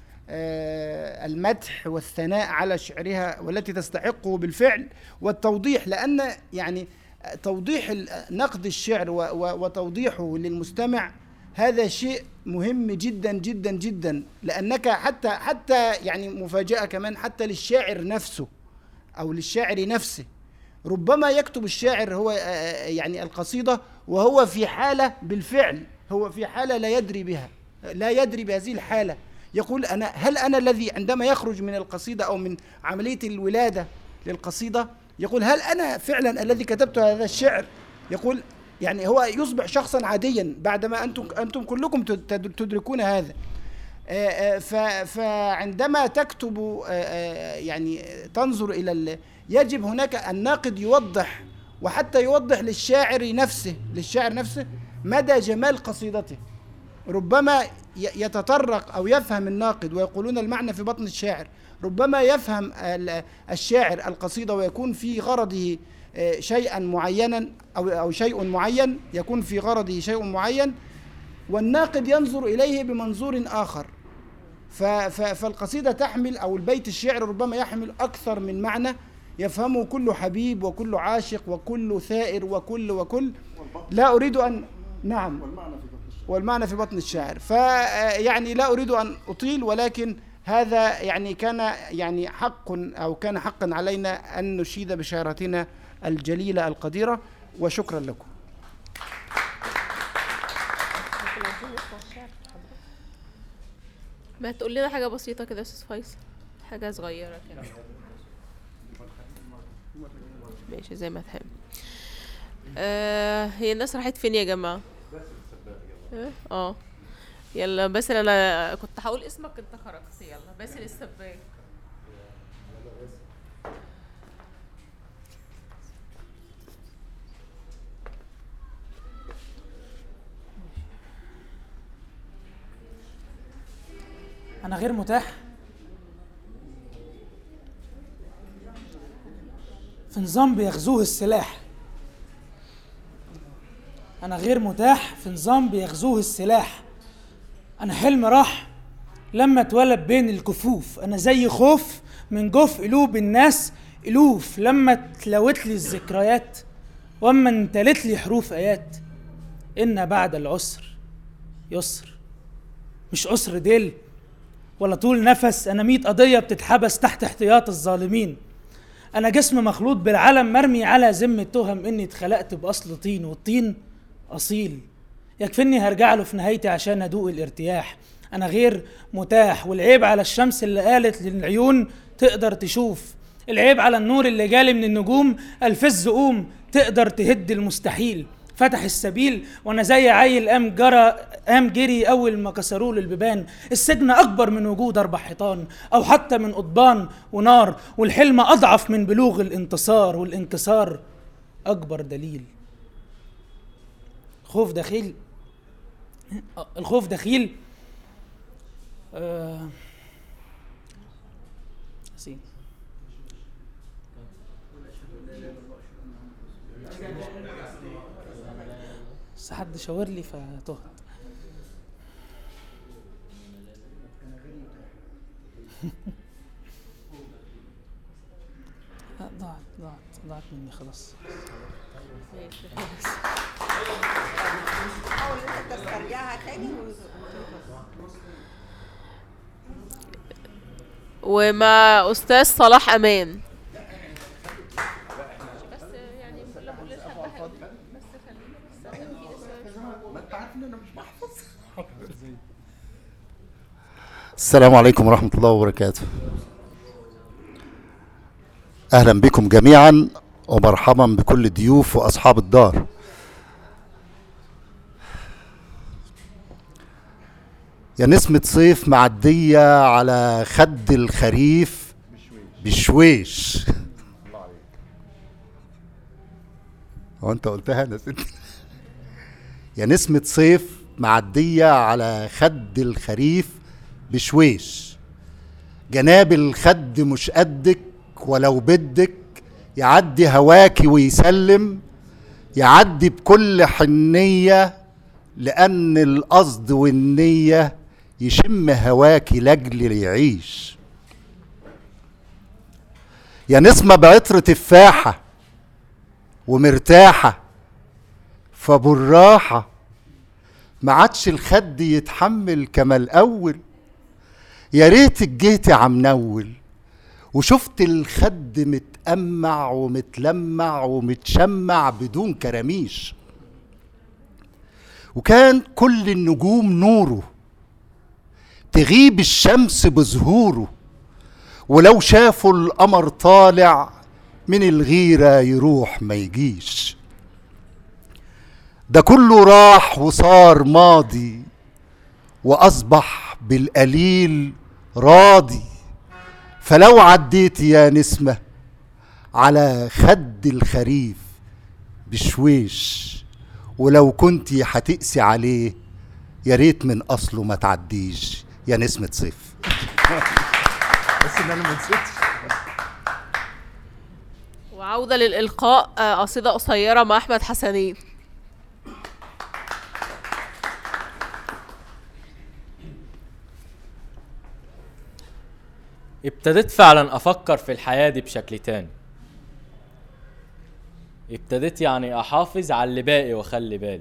آه، المدح والثناء على شعرها والتي تستحقه بالفعل والتوضيح لان يعني توضيح ال- نقد الشعر و- و- وتوضيحه للمستمع هذا شيء مهم جدا جدا جدا لانك حتى حتى يعني مفاجاه كمان حتى للشاعر نفسه او للشاعر نفسه ربما يكتب الشاعر هو آه، آه، يعني القصيده وهو في حاله بالفعل هو في حاله لا يدري بها لا يدري بهذه الحاله يقول انا هل انا الذي عندما يخرج من القصيده او من عمليه الولاده للقصيده يقول هل انا فعلا الذي كتبت هذا الشعر يقول يعني هو يصبح شخصا عاديا بعدما انتم انتم كلكم تد- تدركون هذا آه، آه، ف- فعندما تكتب آه، آه، يعني تنظر الى ال- يجب هناك الناقد يوضح وحتى يوضح للشاعر نفسه للشاعر نفسه مدى جمال قصيدته ربما ي- يتطرق او يفهم الناقد ويقولون المعنى في بطن الشاعر ربما يفهم ال- الشاعر القصيده ويكون في غرضه آه، شيئا معينا او او شيء معين يكون في غرضه شيء معين والناقد ينظر اليه بمنظور اخر ف- ف- فالقصيده تحمل او البيت الشعر ربما يحمل اكثر من معنى يفهمه كل حبيب وكل عاشق وكل ثائر وكل وكل لا اريد ان نعم والمعنى في بطن الشاعر فيعني لا اريد ان اطيل ولكن هذا يعني كان يعني حق او كان حقا علينا ان نشيد بشعرتنا الجليله القديره وشكرا لكم ما تقول لنا حاجة بسيطة كده يا أستاذ فيصل حاجة صغيرة كده ماشي زي ما تحب آه هي الناس راحت فين يا جماعة؟ إيه؟ اه يلا باسل انا كنت هقول اسمك انت خرجت يلا باسل السباك أنا غير متاح في نظام بيغزوه السلاح أنا غير متاح في نظام بيغزوه السلاح أنا حلم راح لما اتولد بين الكفوف أنا زي خوف من جوف قلوب الناس ألوف لما تلوت لي الذكريات وأما انتلت لي حروف آيات إن بعد العسر يسر مش عسر ديل ولا طول نفس أنا ميت قضية بتتحبس تحت احتياط الظالمين أنا جسم مخلوط بالعلم مرمي على ذمة تهم إني اتخلقت بأصل طين والطين أصيل يكفيني هرجع له في نهايتي عشان أدوق الارتياح أنا غير متاح والعيب على الشمس اللي قالت للعيون تقدر تشوف العيب على النور اللي جالي من النجوم الفز قوم تقدر تهد المستحيل فتح السبيل وانا زي عيل قام جرى قام جري اول ما كسروا له البيبان السجن اكبر من وجود اربع حيطان او حتى من قضبان ونار والحلم اضعف من بلوغ الانتصار والانكسار اكبر دليل خوف دخيل الخوف دخيل آه نسيت. بس حد شاور لي فتهت لا ضاعت ضاعت ضاعت مني خلاص حاول انت تسترجعها تاني ومع استاذ صلاح امان السلام عليكم ورحمة الله وبركاته أهلا بكم جميعا ومرحبا بكل الضيوف وأصحاب الدار يا نسمة صيف معدية على خد الخريف بشويش هو انت قلتها انا ست يا نسمة صيف معدية على خد الخريف بشويش جناب الخد مش قدك ولو بدك يعدي هواكي ويسلم يعدي بكل حنية لأن القصد والنية يشم هواكي لأجل يعيش يا نسمة بعطر تفاحة ومرتاحة فبالراحة ما عادش الخد يتحمل كما الأول يا ريتك جيتي عم نول وشفت الخد متأمع ومتلمع ومتشمع بدون كراميش وكان كل النجوم نوره تغيب الشمس بظهوره ولو شافوا القمر طالع من الغيرة يروح ما يجيش ده كله راح وصار ماضي وأصبح بالقليل راضي فلو عديت يا نسمة على خد الخريف بشويش ولو كنتي هتقسي عليه يا ريت من أصله ما تعديش يا نسمة صيف بس ان انا ما نسيتش وعودة للإلقاء آه، قصيدة قصيرة مع أحمد حسنين ابتديت فعلا افكر في الحياة دي بشكل تاني ابتديت يعني احافظ على اللي باقي واخلي بالي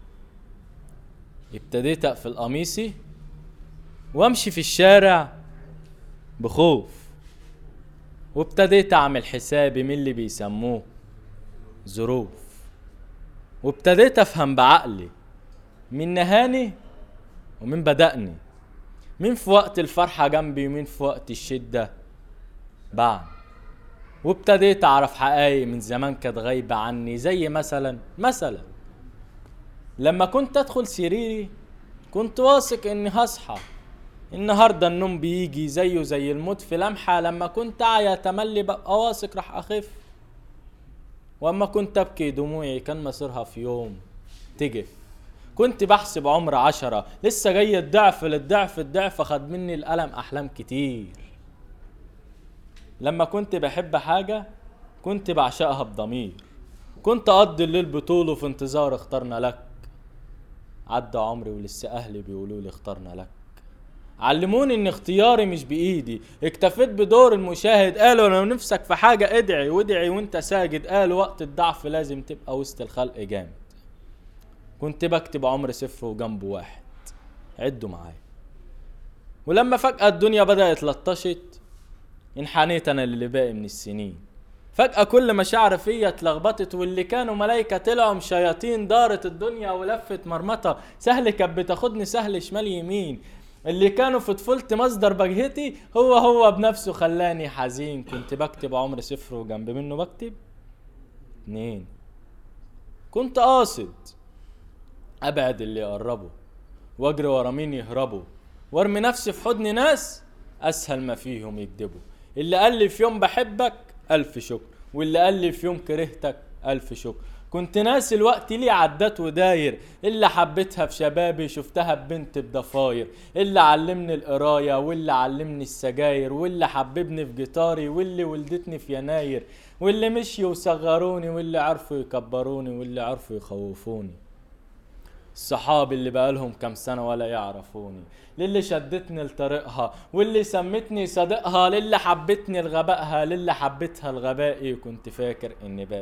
ابتديت اقفل قميصي وامشي في الشارع بخوف وابتديت اعمل حسابي من اللي بيسموه ظروف وابتديت افهم بعقلي مين نهاني ومين بدأني مين في وقت الفرحة جنبي ومين في وقت الشدة بعد وابتديت أعرف حقايق من زمان كانت غايبة عني زي مثلا مثلا لما كنت أدخل سريري كنت واثق إني هصحى النهاردة النوم بيجي زيه زي الموت في لمحة لما كنت أعيا تملي ببقى واثق راح أخف وأما كنت أبكي دموعي كان مصيرها في يوم تجف كنت بحسب عمر عشرة لسه جاي الضعف للضعف الضعف خد مني الألم أحلام كتير لما كنت بحب حاجة كنت بعشقها بضمير كنت أقضي الليل بطوله في انتظار اخترنا لك عدى عمري ولسه أهلي بيقولوا لي اخترنا لك علموني ان اختياري مش بايدي اكتفيت بدور المشاهد قالوا لو نفسك في حاجة ادعي وادعي وانت ساجد قالوا وقت الضعف لازم تبقى وسط الخلق جامد كنت بكتب عمر صفر وجنبه واحد عدوا معايا ولما فجأة الدنيا بدأت لطشت انحنيت انا للي باقي من السنين فجأة كل مشاعر فيا اتلخبطت واللي كانوا ملايكة طلعوا شياطين دارت الدنيا ولفت مرمطة سهل كانت بتاخدني سهل شمال يمين اللي كانوا في طفولتي مصدر بجهتي هو هو بنفسه خلاني حزين كنت بكتب عمر صفر وجنب منه بكتب اتنين كنت قاصد ابعد اللي يقربوا واجري ورا مين يهربوا وارمي نفسي في حضن ناس اسهل ما فيهم يكذبوا اللي قال لي في يوم بحبك الف شكر واللي قال لي في يوم كرهتك الف شكر كنت ناسي الوقت ليه عدات وداير اللي حبيتها في شبابي شفتها ببنت بضفاير اللي علمني القرايه واللي علمني السجاير واللي حببني في جيتاري واللي ولدتني في يناير واللي مشيوا وصغروني واللي عرفوا يكبروني واللي عرفوا يخوفوني الصحاب اللي بقالهم كام سنة ولا يعرفوني للي شدتني لطريقها واللي سمتني صديقها للي حبتني لغبائها للي حبتها لغبائي وكنت فاكر اني باقي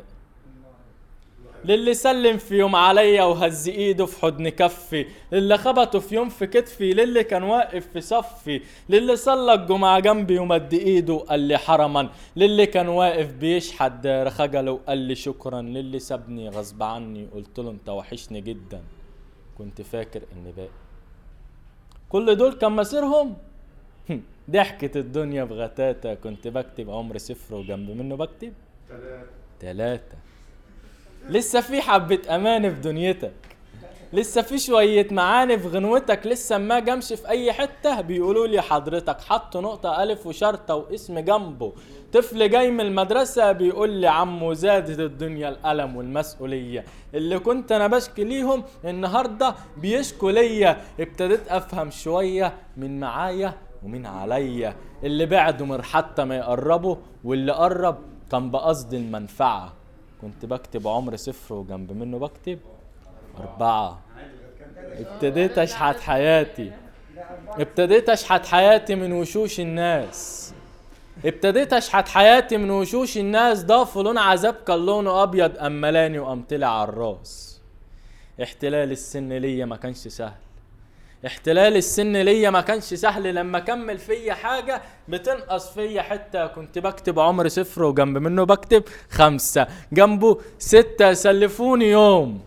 للي سلم في يوم عليا وهز ايده في حضن كفي للي خبطه في يوم في كتفي للي كان واقف في صفي للي صلى الجمعة جنبي ومد ايده قال لي حرما للي كان واقف بيشحت دار خجله وقال لي شكرا للي سابني غصب عني قلت له انت وحشني جدا كنت فاكر اني باقي كل دول كان مصيرهم ضحكت الدنيا بغتاتة كنت بكتب عمر صفر وجنب منه بكتب تلاتة لسه في حبة أمان في دنيتك لسه في شوية معاني في غنوتك لسه ما جمشي في أي حتة بيقولوا لي حضرتك حط نقطة ألف وشرطة واسم جنبه طفل جاي من المدرسة بيقول لي عمو زادت الدنيا الألم والمسؤولية اللي كنت أنا بشكي ليهم النهاردة بيشكوا ليا ابتديت أفهم شوية من معايا ومن عليا اللي بعدوا من حتى ما يقربوا واللي قرب كان بقصد المنفعة كنت بكتب عمر صفر وجنب منه بكتب أربعة ابتديت أشحت حياتي ابتديت أشحت حياتي من وشوش الناس ابتديت أشحت حياتي من وشوش الناس ضافوا لون عذاب كان لونه أبيض أم ملاني وقام طلع على الراس احتلال السن ليا ما كانش سهل احتلال السن ليا ما كانش سهل لما اكمل فيا حاجة بتنقص فيا حتة كنت بكتب عمر صفر وجنب منه بكتب خمسة جنبه ستة سلفوني يوم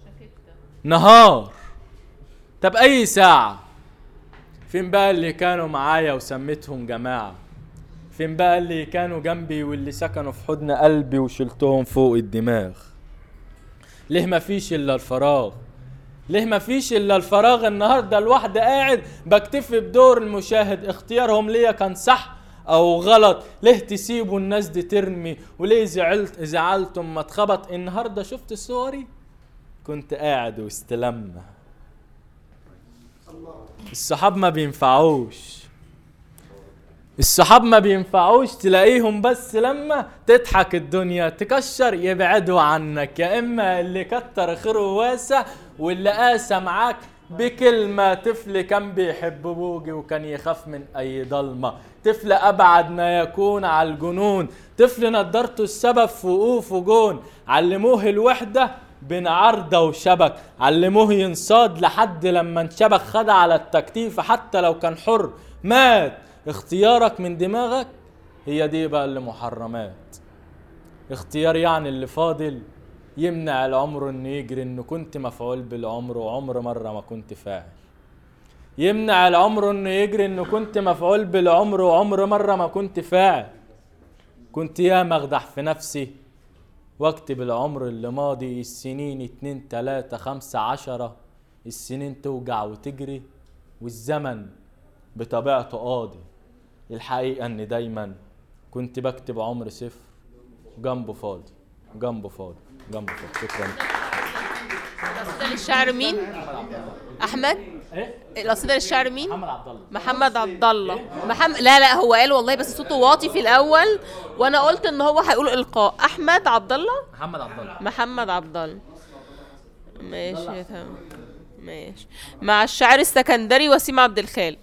نهار طب اي ساعة فين بقى اللي كانوا معايا وسميتهم جماعة فين بقى اللي كانوا جنبي واللي سكنوا في حضن قلبي وشلتهم فوق الدماغ ليه مفيش الا الفراغ ليه مفيش الا الفراغ النهارده الواحد قاعد بكتفي بدور المشاهد اختيارهم ليا كان صح او غلط ليه تسيبوا الناس دي ترمي وليه زعلت زعلتم ما اتخبط النهارده شفت صوري كنت قاعد واستلمنا الصحاب ما بينفعوش الصحاب ما بينفعوش تلاقيهم بس لما تضحك الدنيا تكشر يبعدوا عنك يا اما اللي كتر خيره واسع واللي قاسى معاك بكلمة طفل كان بيحب بوجي وكان يخاف من أي ضلمة طفل أبعد ما يكون على الجنون طفل نضرته السبب في وقوف وجون علموه الوحدة بين عرضة وشبك علموه ينصاد لحد لما انشبك خد على التكتيف حتى لو كان حر مات اختيارك من دماغك هي دي بقى اللي محرمات اختيار يعني اللي فاضل يمنع العمر انه يجري انه كنت مفعول بالعمر وعمر مرة ما كنت فاعل يمنع العمر انه يجري انه كنت مفعول بالعمر وعمر مرة ما كنت فاعل كنت يا مخدح في نفسي واكتب العمر اللي ماضي السنين اتنين تلاتة خمسة عشرة السنين توجع وتجري والزمن بطبيعته قاضي الحقيقة ان دايما كنت بكتب عمر صفر جنبه فاضي جنبه فاضي جنبه فاضي شكرا القصيدة للشاعر مين؟ أحمد؟ ايه؟ القصيدة للشاعر مين؟ محمد عبد الله محمد عبد الله محمد لا لا هو قال والله بس صوته واطي في الأول وأنا قلت إن هو هيقول إلقاء أحمد عبد الله محمد عبد الله محمد عبد الله ماشي تمام ماشي مع الشاعر السكندري وسيم عبد الخالق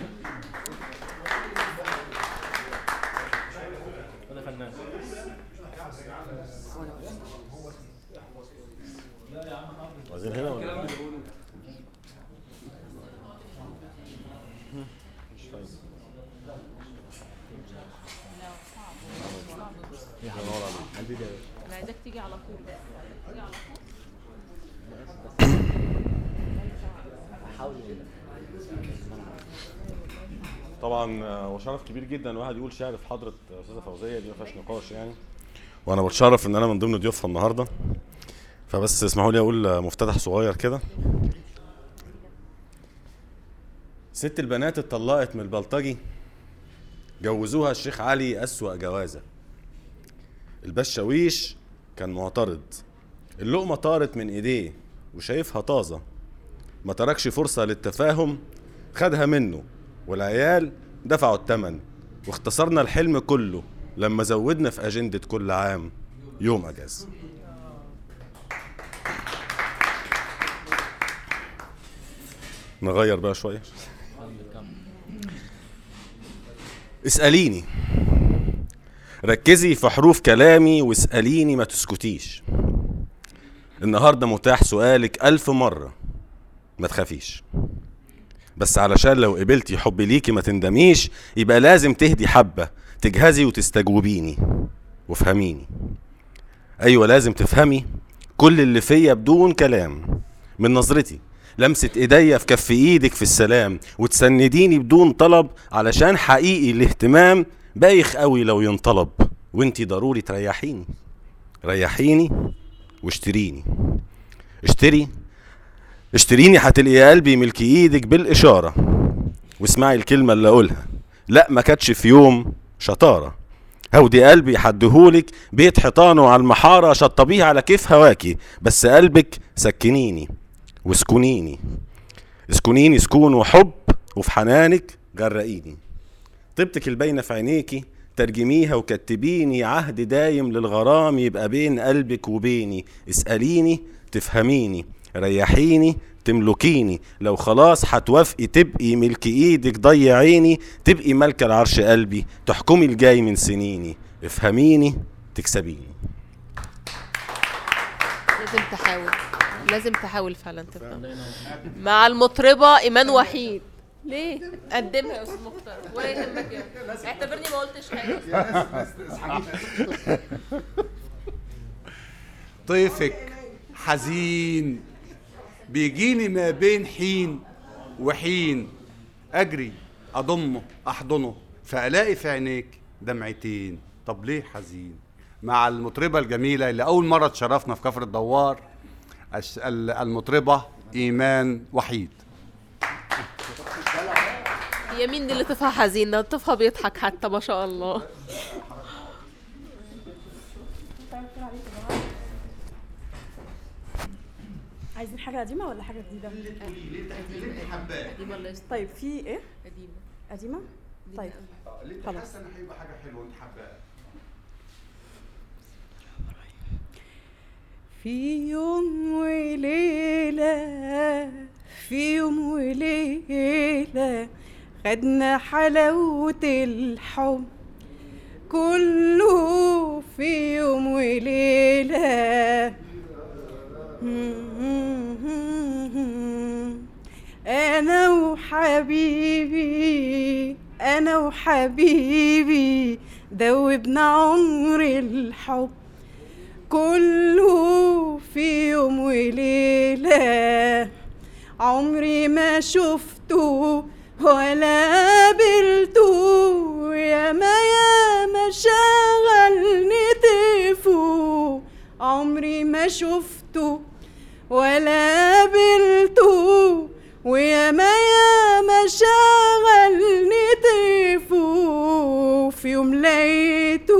انا فنان عايزين هنا ولا مش فاهم الله ينور عليك. قلبي ده. أنا عايزاك تيجي على طول تيجي على طبعا آه، وشرف كبير جدا الواحد يقول شعر في حضره استاذه فوزيه دي ما فيهاش نقاش يعني وانا بتشرف ان انا من ضمن ضيوفها النهارده فبس اسمحوا لي اقول آه، مفتتح صغير كده ست البنات اتطلقت من البلطجي جوزوها الشيخ علي أسوأ جوازة البشاويش كان معترض اللقمة طارت من ايديه وشايفها طازة ما تركش فرصة للتفاهم خدها منه والعيال دفعوا التمن واختصرنا الحلم كله لما زودنا في أجندة كل عام يوم أجازة نغير بقى شوية اسأليني ركزي في حروف كلامي واسأليني ما تسكتيش النهاردة متاح سؤالك ألف مرة ما تخافيش بس علشان لو قبلتي حبي ليكي ما تندميش يبقى لازم تهدي حبة تجهزي وتستجوبيني وافهميني أيوة لازم تفهمي كل اللي فيا بدون كلام من نظرتي لمسة ايديا في كف ايدك في السلام وتسنديني بدون طلب علشان حقيقي الاهتمام بايخ قوي لو ينطلب وانتي ضروري تريحيني ريحيني واشتريني اشتري اشتريني هتلقي قلبي ملك ايدك بالاشاره واسمعي الكلمه اللي اقولها لا ما كانتش في يوم شطاره هودي قلبي حدهولك بيت حيطانه على المحاره شطبيه على كيف هواكي بس قلبك سكنيني واسكنيني اسكنيني سكون وحب وفي حنانك غرقيني طيبتك الباينه في عينيكي ترجميها وكتبيني عهد دايم للغرام يبقى بين قلبك وبيني اسأليني تفهميني ريحيني تملكيني لو خلاص هتوافقي تبقي ملك ايدك ضيعيني تبقي ملكة العرش قلبي تحكمي الجاي من سنيني افهميني تكسبيني لازم تحاول لازم تحاول فعلا تفهم مع المطربة إيمان وحيد ليه؟ قدمها يا أستاذ مختار ولا يهمك يعني. اعتبرني ما قلتش حاجة طيفك حزين بيجيني ما بين حين وحين اجري اضمه احضنه فالاقي في عينيك دمعتين طب ليه حزين مع المطربه الجميله اللي اول مره تشرفنا في كفر الدوار الش- ال- المطربه ايمان وحيد هي مين دي اللي طفها حزين ده طفها بيضحك حتى ما شاء الله عايزين حاجة قديمة ولا حاجة جديدة؟ قديمة الله يستر. طيب في ايه؟ قديمة قديمة؟ طيب خلاص ان هيبقى حاجه حلوه انت حباها في يوم وليلة في يوم وليلة خدنا حلاوة الحب كله في يوم وليلة أنا وحبيبي أنا وحبيبي دوبنا عمر الحب كله في يوم وليلة عمري ما شفته ولا قابلته ياما ياما شغلني طيفه عمري ما شفته ولا قابلته وياما ياما شغلني طيفه في يوم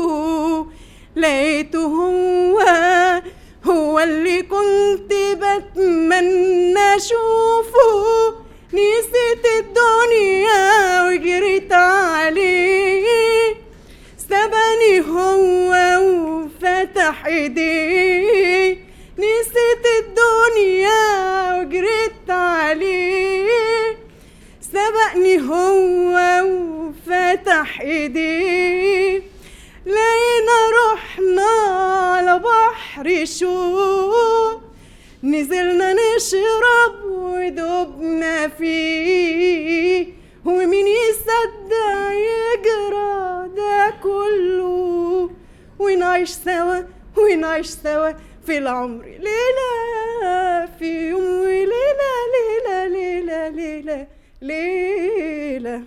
لقيته لقيته هو هو اللي كنت بت بتمنى اشوفه نسيت الدنيا وجريت عليه سبني هو وفتح ايديه نسيت الدنيا وجريت عليه سبقني هو وفتح ايديه لقينا رحنا على بحر شوق نزلنا نشرب ودوبنا فيه ومين يصدق يجرى ده كله ونعيش سوا ونعيش سوا في العمر ليلة في يوم وليلة ليلة ليلة ليلة ليلة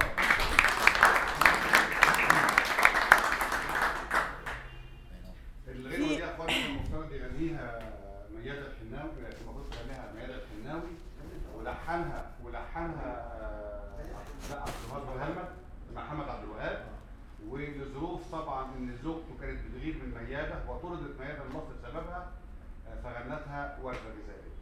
الغنوه دي يا اخوانا كان المفترض يغنيها ميادة الحناوي المفروض تغنيها ميادة الحناوي ولحنها ولحنها آه، لا عبد الوهاب والهمة محمد عبد الوهاب ولظروف طبعا ان زوجته كانت بتغير من ميادة وطردت ميادة من مصر بسببها آه، فغنتها وردة جزائرية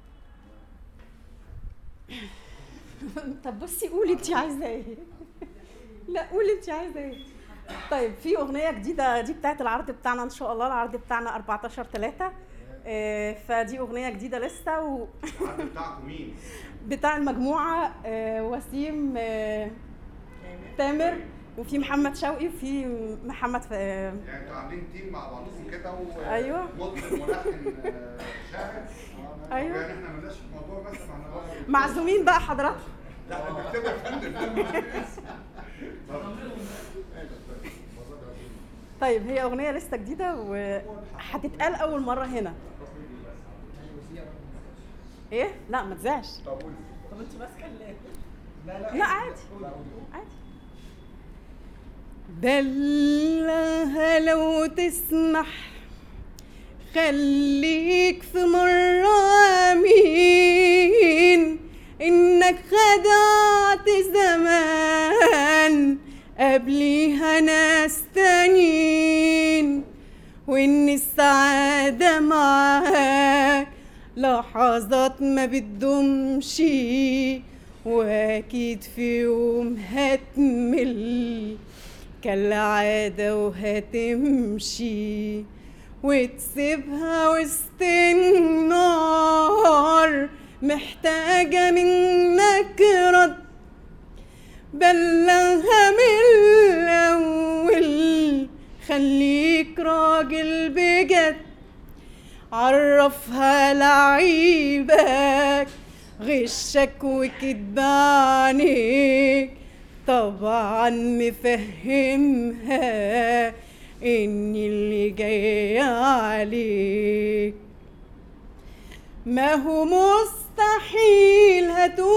طب بصي قولي انت عايزه ايه لا قولي انت عايزه ايه طيب في اغنيه جديده دي بتاعت العرض بتاعنا ان شاء الله العرض بتاعنا 14 3 فدي اغنيه جديده لسه و العرض بتاعكم مين؟ بتاع المجموعه آه، وسيم آه، تامر وفي محمد شوقي وفي محمد ف- آه، يعني انتوا عاملين تيم مع بعضكم كده و أيوة. مطرب ملحن آه، شاعر آه، أيوة. يعني احنا مالناش في الموضوع بس ما احنا برضه- معزومين بقى حضراتكم لا احنا بنكتبها يا فندم طيب هي اغنيه لسه جديده وهتتقال اول مره هنا ايه لا ما تزعش طب قولي طب انت ماسكه لا لا عادي عادي بلغها لو تسمح خليك في مرة أمين إنك خدعت زمان قبليها ناس تانيين وإن السعادة معاك لحظات ما بتدومش وأكيد في يوم هتمل كالعادة وهتمشي وتسيبها وسط النار محتاجة منك رد بلغها من الأول خليك راجل بجد عرفها لعيبك غشك وكدب عنيك طبعا مفهمها ان اللي جاي عليك ما هو مستحيل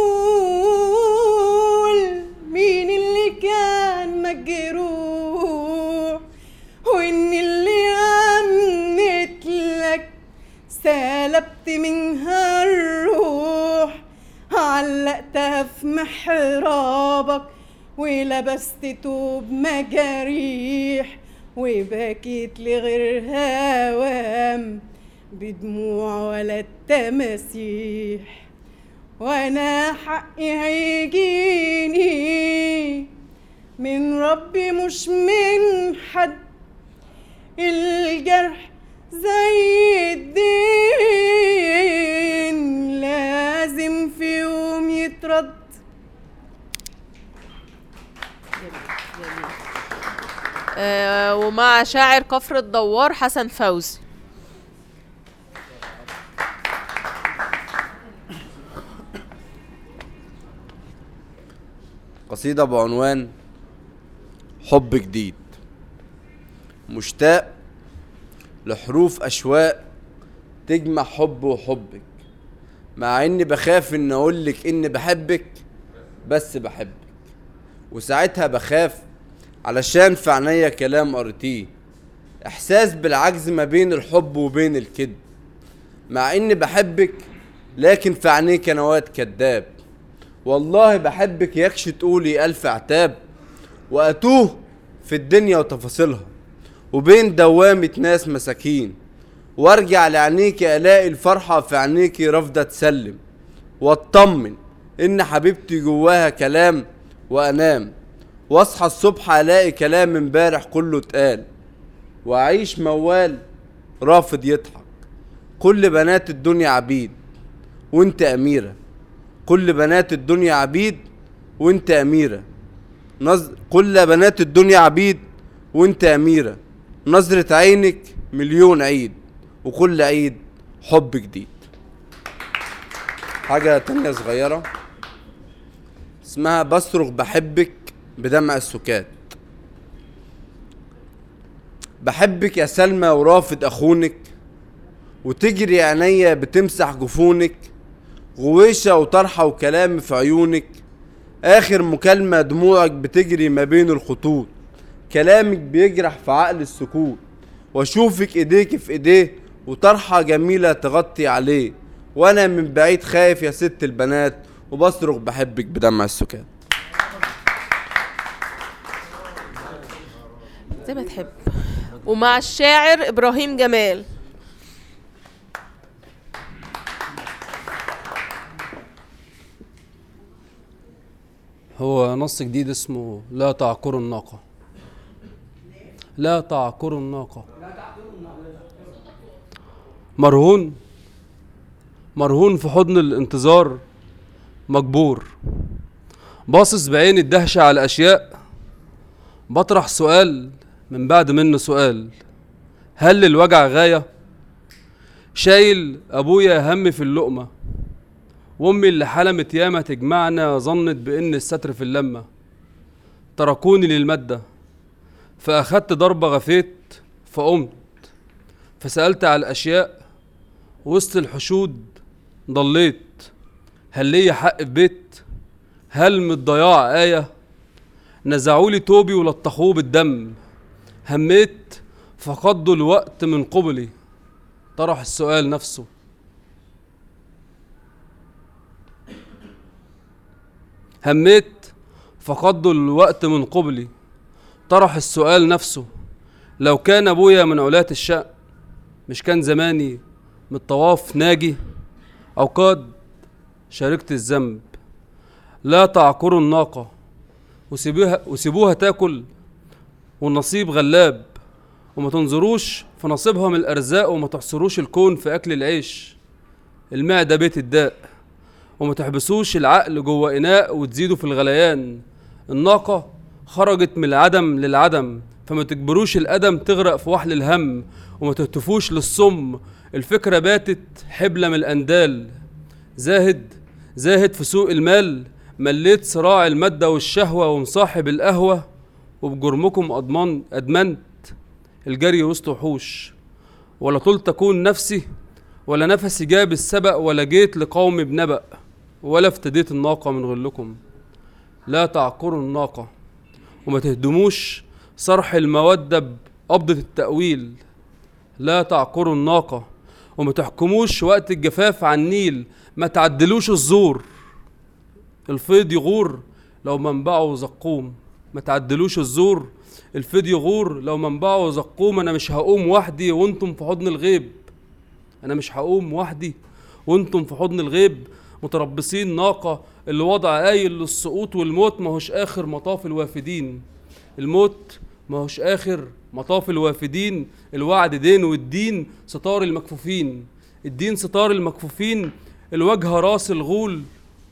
هتقول مين اللي كان مجروح وان اللي امنت لك سلبت منها الروح علقتها في محرابك ولبست توب مجاريح وبكيت لغير هوام بدموع ولا التماسيح وانا حقي هيجيني من ربي مش من حد الجرح زي الدين لازم في يوم يترد آه ومع شاعر كفر الدوار حسن فوزي قصيدة بعنوان حب جديد مشتاق لحروف أشواق تجمع حب وحبك مع إني بخاف إن أقولك إني بحبك بس بحبك وساعتها بخاف علشان في عينيا كلام قريتيه إحساس بالعجز ما بين الحب وبين الكذب مع إني بحبك لكن في عينيك أنا واد كداب والله بحبك يكش تقولي ألف عتاب وأتوه في الدنيا وتفاصيلها وبين دوامة ناس مساكين وارجع لعينيك الاقي الفرحة في عينيك رافضة تسلم واطمن ان حبيبتي جواها كلام وانام واصحى الصبح الاقي كلام امبارح كله اتقال واعيش موال رافض يضحك كل بنات الدنيا عبيد وانت اميرة كل بنات الدنيا عبيد وانت اميرة نظر كل بنات الدنيا عبيد وانت اميرة نظرة عينك مليون عيد وكل عيد حب جديد حاجة تانية صغيرة اسمها بصرخ بحبك بدمع السكات بحبك يا سلمى ورافض اخونك وتجري عينيا بتمسح جفونك غويشة وطرحة وكلام في عيونك آخر مكالمة دموعك بتجري ما بين الخطوط كلامك بيجرح في عقل السكوت واشوفك ايديك في ايديه وطرحة جميلة تغطي عليه وانا من بعيد خايف يا ست البنات وبصرخ بحبك بدمع السكات زي ما تحب ومع الشاعر ابراهيم جمال هو نص جديد اسمه لا تعقر الناقة لا تعقر الناقة مرهون مرهون في حضن الانتظار مجبور باصص بعين الدهشة على أشياء بطرح سؤال من بعد منه سؤال هل الوجع غاية شايل أبويا هم في اللقمة وامي اللي حلمت ياما تجمعنا ظنت بان الستر في اللمه تركوني للماده فاخدت ضربه غفيت فقمت فسالت على الاشياء وسط الحشود ضليت هل ليا حق في بيت هل من الضياع ايه نزعوا لي توبي ولطخوه بالدم هميت فقضوا الوقت من قبلي طرح السؤال نفسه هميت فقضوا الوقت من قبلي طرح السؤال نفسه لو كان ابويا من علاة الشأن مش كان زماني من الطواف ناجي او قد شاركت الذنب لا تعقروا الناقة وسيبوها وسيبوها تاكل والنصيب غلاب وما تنظروش في نصيبها من الارزاق وما تحصروش الكون في اكل العيش المعدة بيت الداء وما تحبسوش العقل جوه اناء وتزيدوا في الغليان الناقة خرجت من العدم للعدم فما تجبروش القدم تغرق في وحل الهم وما تهتفوش للصم الفكرة باتت حبلة من الأندال زاهد زاهد في سوق المال مليت صراع المادة والشهوة ومصاحب القهوة وبجرمكم أضمن أدمنت الجري وسط وحوش ولا طول تكون نفسي ولا نفسي جاب السبق ولا جيت لقوم بنبأ ولا افتديت الناقة من غلكم لا تعقروا الناقة وما تهدموش صرح المودة بقبضة التأويل لا تعقروا الناقة وما تحكموش وقت الجفاف على النيل ما تعدلوش الزور الفيض يغور لو منبعه زقوم ما تعدلوش الزور الفيض يغور لو منبعه زقوم انا مش هقوم وحدي وانتم في حضن الغيب انا مش هقوم وحدي وانتم في حضن الغيب متربصين ناقة اللي وضع قايل للسقوط والموت ما هوش آخر مطاف الوافدين الموت ما هوش آخر مطاف الوافدين الوعد دين والدين ستار المكفوفين الدين ستار المكفوفين الوجه راس الغول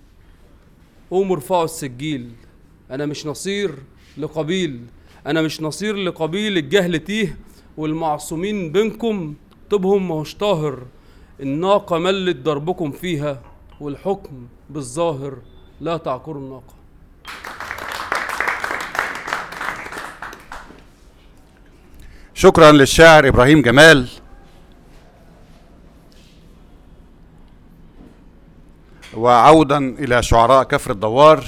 قوموا ارفعوا السجيل أنا مش نصير لقبيل أنا مش نصير لقبيل الجهل تيه والمعصومين بينكم طبهم ما هوش طاهر الناقة ملت ضربكم فيها والحكم بالظاهر لا تعقروا الناقة شكرا للشاعر ابراهيم جمال وعودا الى شعراء كفر الدوار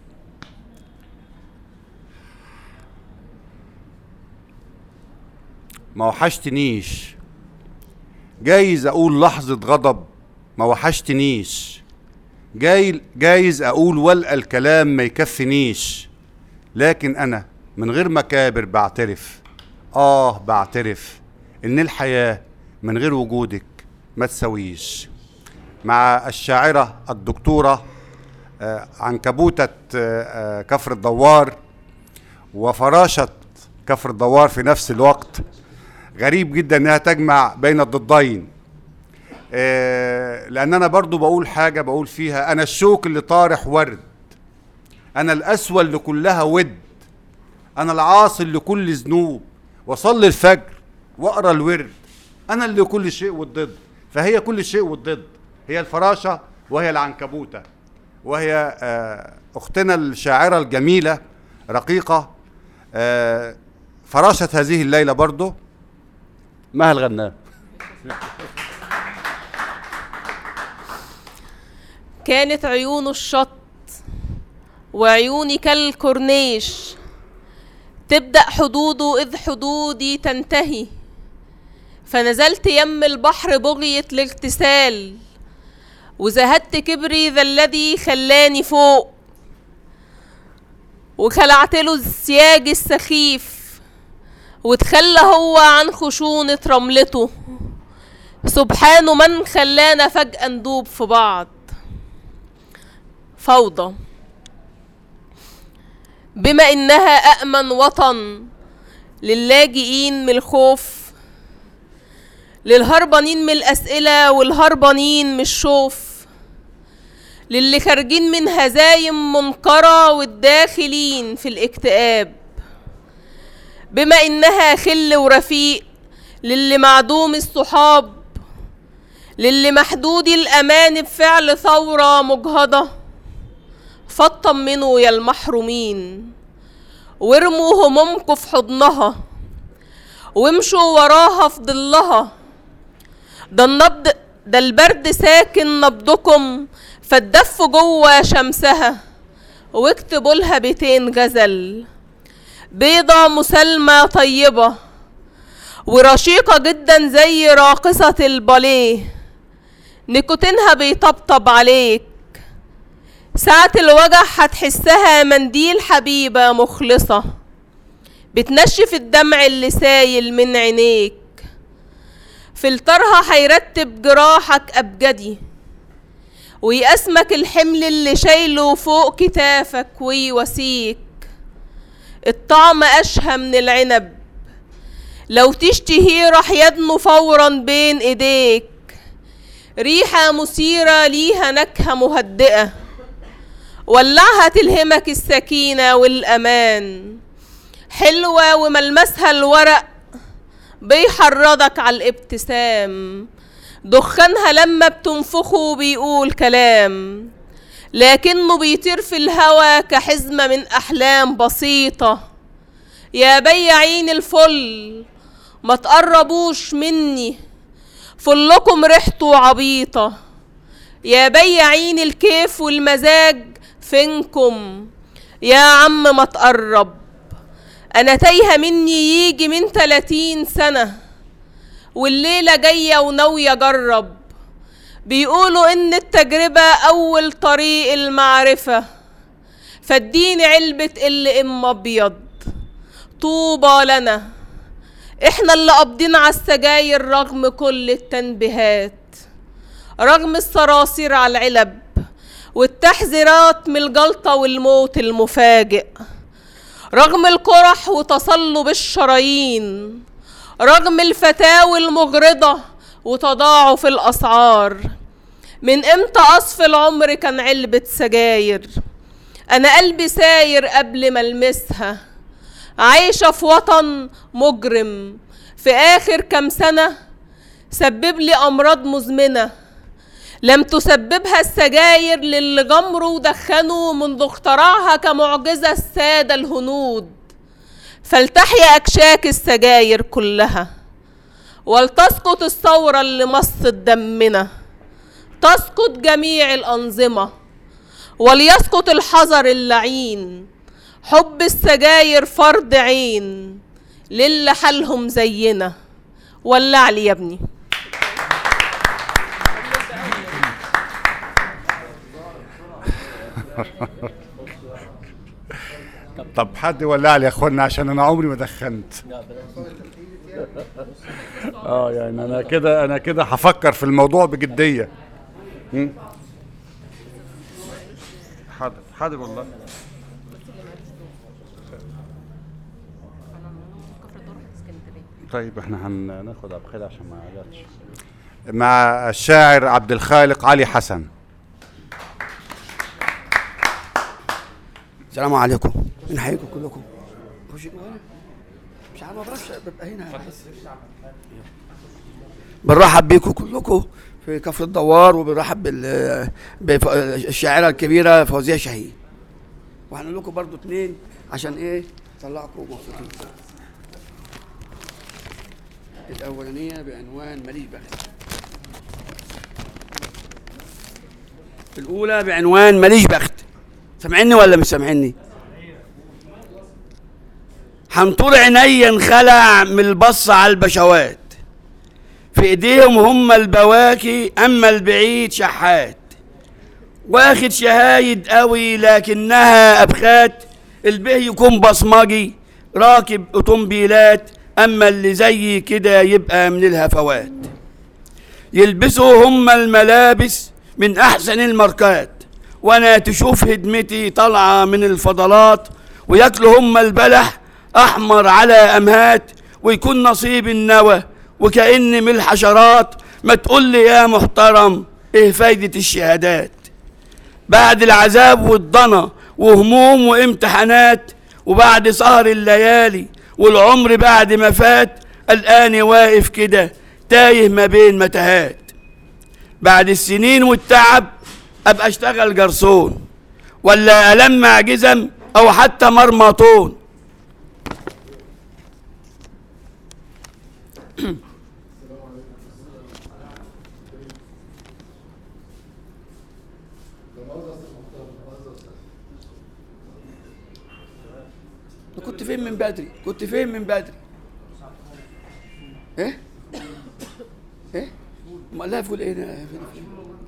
ما وحشتنيش جايز اقول لحظة غضب ما وحشتنيش جاي جايز اقول والقى الكلام ما يكفنيش لكن انا من غير مكابر بعترف اه بعترف ان الحياة من غير وجودك ما تسويش مع الشاعرة الدكتورة آه، عنكبوتة آه، آه، كفر الدوار وفراشة كفر الدوار في نفس الوقت غريب جدا انها تجمع بين الضدين آه، لان انا برضو بقول حاجة بقول فيها انا الشوك اللي طارح ورد انا الاسوى اللي كلها ود انا العاصي اللي كل ذنوب واصلي الفجر واقرا الورد انا اللي كل شيء والضد فهي كل شيء والضد هي الفراشه وهي العنكبوته وهي آه، اختنا الشاعره الجميله رقيقه آه، فراشه هذه الليله برضو مها الغنام كانت عيون الشط وعيوني كالكورنيش تبدأ حدوده إذ حدودي تنتهي فنزلت يم البحر بغية الاغتسال وزهدت كبري ذا الذي خلاني فوق وخلعت له السياج السخيف وتخلى هو عن خشونة رملته سبحانه من خلانا فجأة ندوب في بعض فوضى بما انها أأمن وطن للاجئين من الخوف للهربانين من الأسئلة والهربانين من الشوف للي خارجين من هزايم منكرة والداخلين في الاكتئاب بما إنها خل ورفيق للي معدوم الصحاب للي محدود الأمان بفعل ثورة مجهضة فاطمنوا يا المحرومين وارموا همومكم في حضنها وامشوا وراها في ظلها ده النبض ده البرد ساكن نبضكم فالدف جوه شمسها واكتبوا لها بيتين غزل بيضة مسالمة طيبة ورشيقة جدا زي راقصة الباليه نيكوتينها بيطبطب عليك ساعة الوجع هتحسها منديل حبيبة مخلصة بتنشف الدمع اللي سايل من عينيك فلترها هيرتب جراحك أبجدي ويقسمك الحمل اللي شايله فوق كتافك ويواسيك الطعم أشهى من العنب لو تشتهي راح يدنو فورا بين ايديك ريحة مثيرة ليها نكهة مهدئة ولعها تلهمك السكينة والأمان حلوة وملمسها الورق بيحرضك على الابتسام دخانها لما بتنفخه بيقول كلام لكنه بيطير في الهوا كحزمة من أحلام بسيطة يا بياعين الفل ما تقربوش مني فلكم ريحته عبيطة يا بياعين الكيف والمزاج فينكم يا عم ما تقرب انا تايهة مني يجي من تلاتين سنة والليلة جاية وناوية اجرب بيقولوا ان التجربة اول طريق المعرفة فاديني علبة ال ام ابيض طوبى لنا احنا اللي قابضين على السجاير رغم كل التنبيهات رغم الصراصير على العلب والتحذيرات من الجلطة والموت المفاجئ رغم القرح وتصلب الشرايين رغم الفتاوي المغرضة وتضاعف الأسعار من امتى أصف العمر كان علبة سجاير أنا قلبي ساير قبل ما ألمسها عايشة في وطن مجرم في آخر كام سنة سبب لي أمراض مزمنة لم تسببها السجاير للي جمروا ودخنوا منذ اختراعها كمعجزة السادة الهنود فلتحيا أكشاك السجاير كلها ولتسقط الثورة اللي مصت دمنا تسقط جميع الأنظمة وليسقط الحذر اللعين حب السجاير فرض عين للي حالهم زينا ولع لي يا ابني طب حد يولع لي يا اخوانا عشان انا عمري ما دخنت اه يعني انا كده انا كده هفكر في الموضوع بجديه مم. حاضر حاضر والله طيب احنا هناخد ابو خالد عشان ما عجبتش مع الشاعر عبد الخالق علي حسن السلام عليكم نحييكم كلكم خش جوه مش عارف ما بعرفش ببقى هنا بحس بنرحب بيكم كلكم في كفر الدوار وبنرحب بال بالشاعره الكبيره فوزيه شاهين وهنقول لكم برضو اتنين عشان ايه طلعكم مبسوطين الاولانيه بعنوان ماليش بخت الاولى بعنوان ماليش بخت سامعني ولا مش سامعني حنطور عينيا انخلع من البص على البشوات في ايديهم هم البواكي اما البعيد شحات واخد شهايد قوي لكنها ابخات البه يكون بصمجي راكب اوتومبيلات اما اللي زي كده يبقى من الهفوات يلبسوا هم الملابس من احسن الماركات وانا تشوف هدمتي طالعه من الفضلات وياكلوا هم البلح احمر على امهات ويكون نصيب النوى وكأن من الحشرات ما تقول لي يا محترم ايه فايدة الشهادات بعد العذاب والضنا وهموم وامتحانات وبعد سهر الليالي والعمر بعد ما فات الآن واقف كده تايه ما بين متاهات بعد السنين والتعب ابقى اشتغل جرسون ولا المع جزم او حتى مرمطون كنت فين من بدري كنت فين من بدري ايه ايه ما لا فول ايه ده؟ فين فين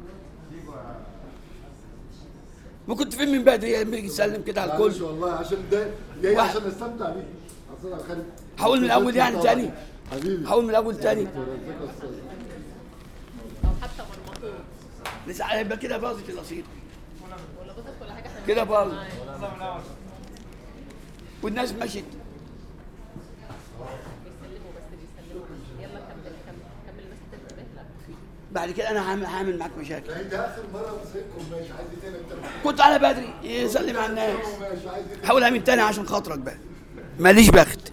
ما كنت فين من بدري لما يجي يسلم كده على معلش الكل والله عشان ده جاي واحد. عشان استمتع بيه أصل أنا خالد هقول من الاول يعني طبعاً. تاني حبيبي هقول من الاول تاني حتى مرمطون لسه هيبقى كده باظت القصيده كده باظت والناس مشت يلا كمل كمل كمل الناس تنتبه لك بعد كده انا هعمل هعمل معاك مشاكل انت اخر مره مسككم ماشي عايز إيه تاني انت كنت على بدري يسلم على الناس ماشي عايز إيه؟ حاول اعمل تاني عشان خاطرك بقى ماليش بخت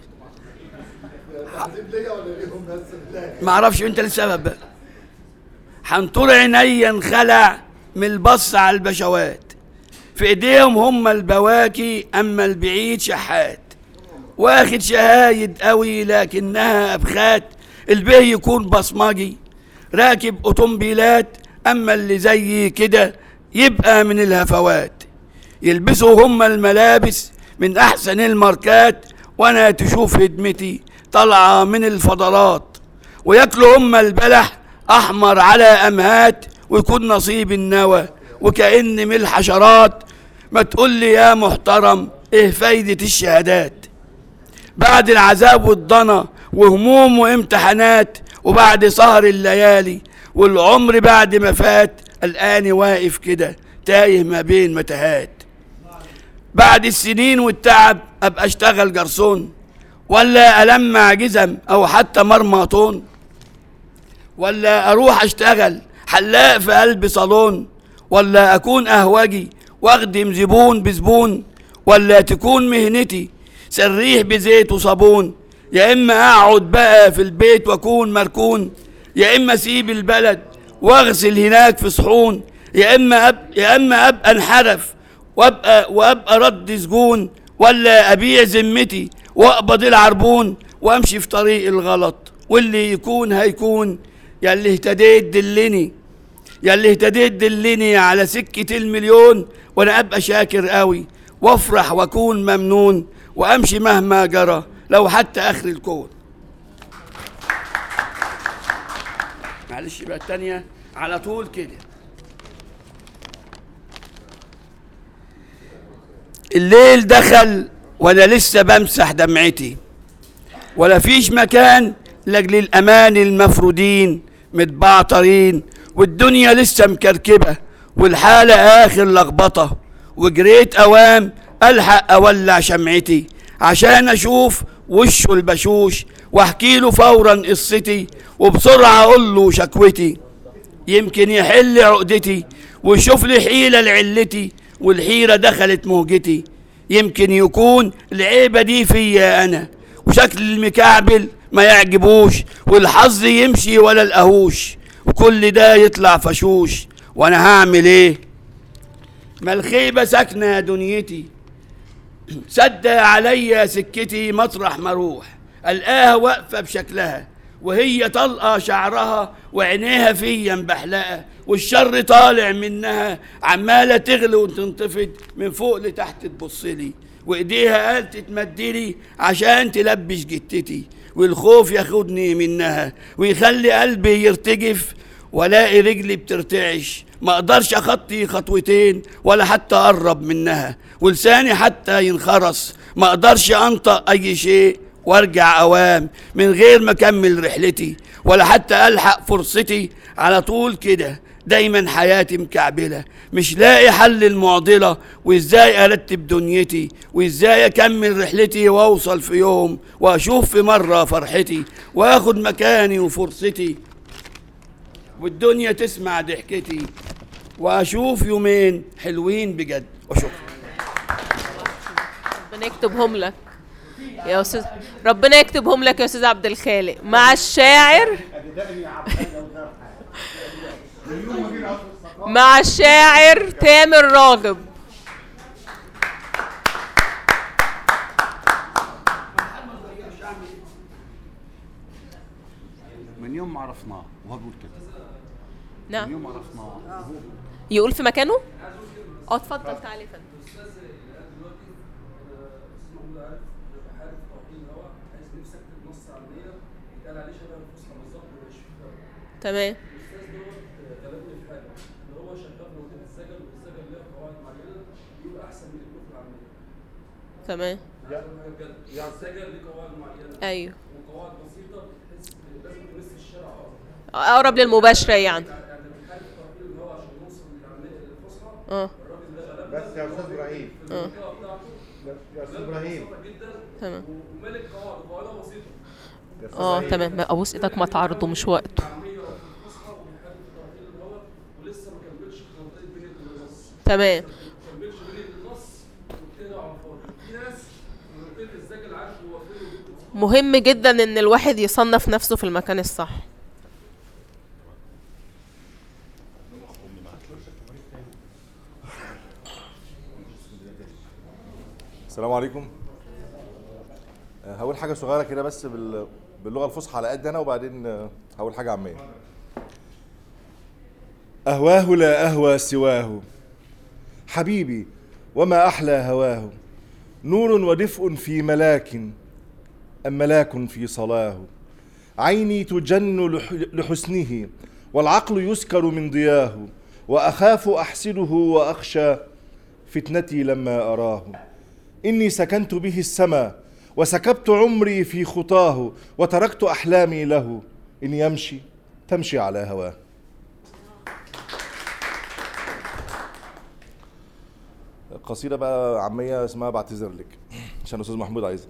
تعذيب ليا ولا ليهم بس لا ما اعرفش انت السبب بقى حنطور عينيا انخلع من البص على البشوات في ايديهم هم البواكي اما البعيد شحات واخد شهايد قوي لكنها ابخات البيه يكون بصمجي راكب اوتومبيلات اما اللي زي كده يبقى من الهفوات يلبسوا هم الملابس من احسن الماركات وانا تشوف هدمتي طالعه من الفضلات وياكلوا هم البلح احمر على امهات ويكون نصيب النوى وكأن من الحشرات ما تقول لي يا محترم ايه فايدة الشهادات بعد العذاب والضنا وهموم وامتحانات وبعد سهر الليالي والعمر بعد ما فات الآن واقف كده تايه ما بين متاهات بعد السنين والتعب أبقى أشتغل جرسون ولا ألمع جزم أو حتى مرمطون ولا أروح أشتغل حلاق في قلب صالون ولا أكون أهوجي وأخدم زبون بزبون ولا تكون مهنتي سريح بزيت وصابون يا إما أقعد بقى في البيت وأكون مركون يا إما أسيب البلد وأغسل هناك في صحون يا إما أب يا إما أبقى انحرف وأبقى وأبقى رد سجون ولا أبيع ذمتي وأقبض العربون وأمشي في طريق الغلط واللي يكون هيكون يا اللي اهتديت دلني يا اللي اهتديت دلني على سكة المليون وانا ابقى شاكر قوي وافرح واكون ممنون وامشي مهما جرى لو حتى اخر الكون معلش بقى التانية على طول كده الليل دخل وانا لسه بمسح دمعتي ولا فيش مكان لاجل الامان المفروضين متبعترين والدنيا لسه مكركبه والحاله اخر لخبطه وجريت اوام الحق اولع شمعتي عشان اشوف وشه البشوش واحكي له فورا قصتي وبسرعه اقول له شكوتي يمكن يحل عقدتي ويشوف لي حيله لعلتي والحيره دخلت موجتي يمكن يكون العيبه دي فيا انا وشكل المكعبل ما يعجبوش والحظ يمشي ولا القهوش وكل ده يطلع فشوش وانا هعمل ايه ما الخيبه ساكنه يا دنيتي سد عليا سكتي مطرح ما اروح القاها واقفه بشكلها وهي طلقه شعرها وعينيها فيا مبحلقه والشر طالع منها عماله تغلي وتنتفض من فوق لتحت تبصلي وايديها قال تتمدلي عشان تلبش جتتي والخوف ياخدني منها ويخلي قلبي يرتجف والاقي رجلي بترتعش ما اقدرش اخطي خطوتين ولا حتى اقرب منها ولساني حتى ينخرس ما اقدرش انطق اي شيء وارجع اوام من غير ما اكمل رحلتي ولا حتى الحق فرصتي على طول كده دايما حياتي مكعبله مش لاقي حل المعضله وازاي ارتب دنيتي وازاي اكمل رحلتي واوصل في يوم واشوف في مره فرحتي واخد مكاني وفرصتي والدنيا تسمع ضحكتي واشوف يومين حلوين بجد وشكرا ربنا يكتبهم لك يا استاذ ربنا يكتبهم لك يا استاذ عبد الخالق مع الشاعر مع الشاعر تامر راغب من يوم ما عرفناه وهو بيقول كده نعم من يوم ما عرفناه وهو يقول في مكانه اه اتفضل تعالى يا فندم تمام تمام ايوه اقرب للمباشره يعني اه بس يا استاذ ابراهيم اه يا استاذ ابراهيم تمام وملك قواعد قواعدها بسيطه اه تمام ابوس ايدك ما تعرضه مش وقته ولسه ما كملش خلطيه بين النص تمام ما كملش بين النص وبتهدى على الفاضي في ناس منطقه الزجل عارف هو فين مهم جدا ان الواحد يصنف نفسه في المكان الصح السلام عليكم آه، هقول حاجه صغيره كده بس بال... باللغه الفصحى على قد انا وبعدين آه، هقول حاجه عاميه اهواه لا اهوى سواه حبيبي وما احلى هواه نور ودفء في ملاك ام ملاك في صلاه عيني تجن لح... لحسنه والعقل يسكر من ضياه واخاف احسده واخشى فتنتي لما اراه إني سكنت به السماء وسكبت عمري في خطاه وتركت أحلامي له إن يمشي تمشي على هواه قصيدة بقى عامية اسمها بعتذر لك عشان أستاذ محمود عايزها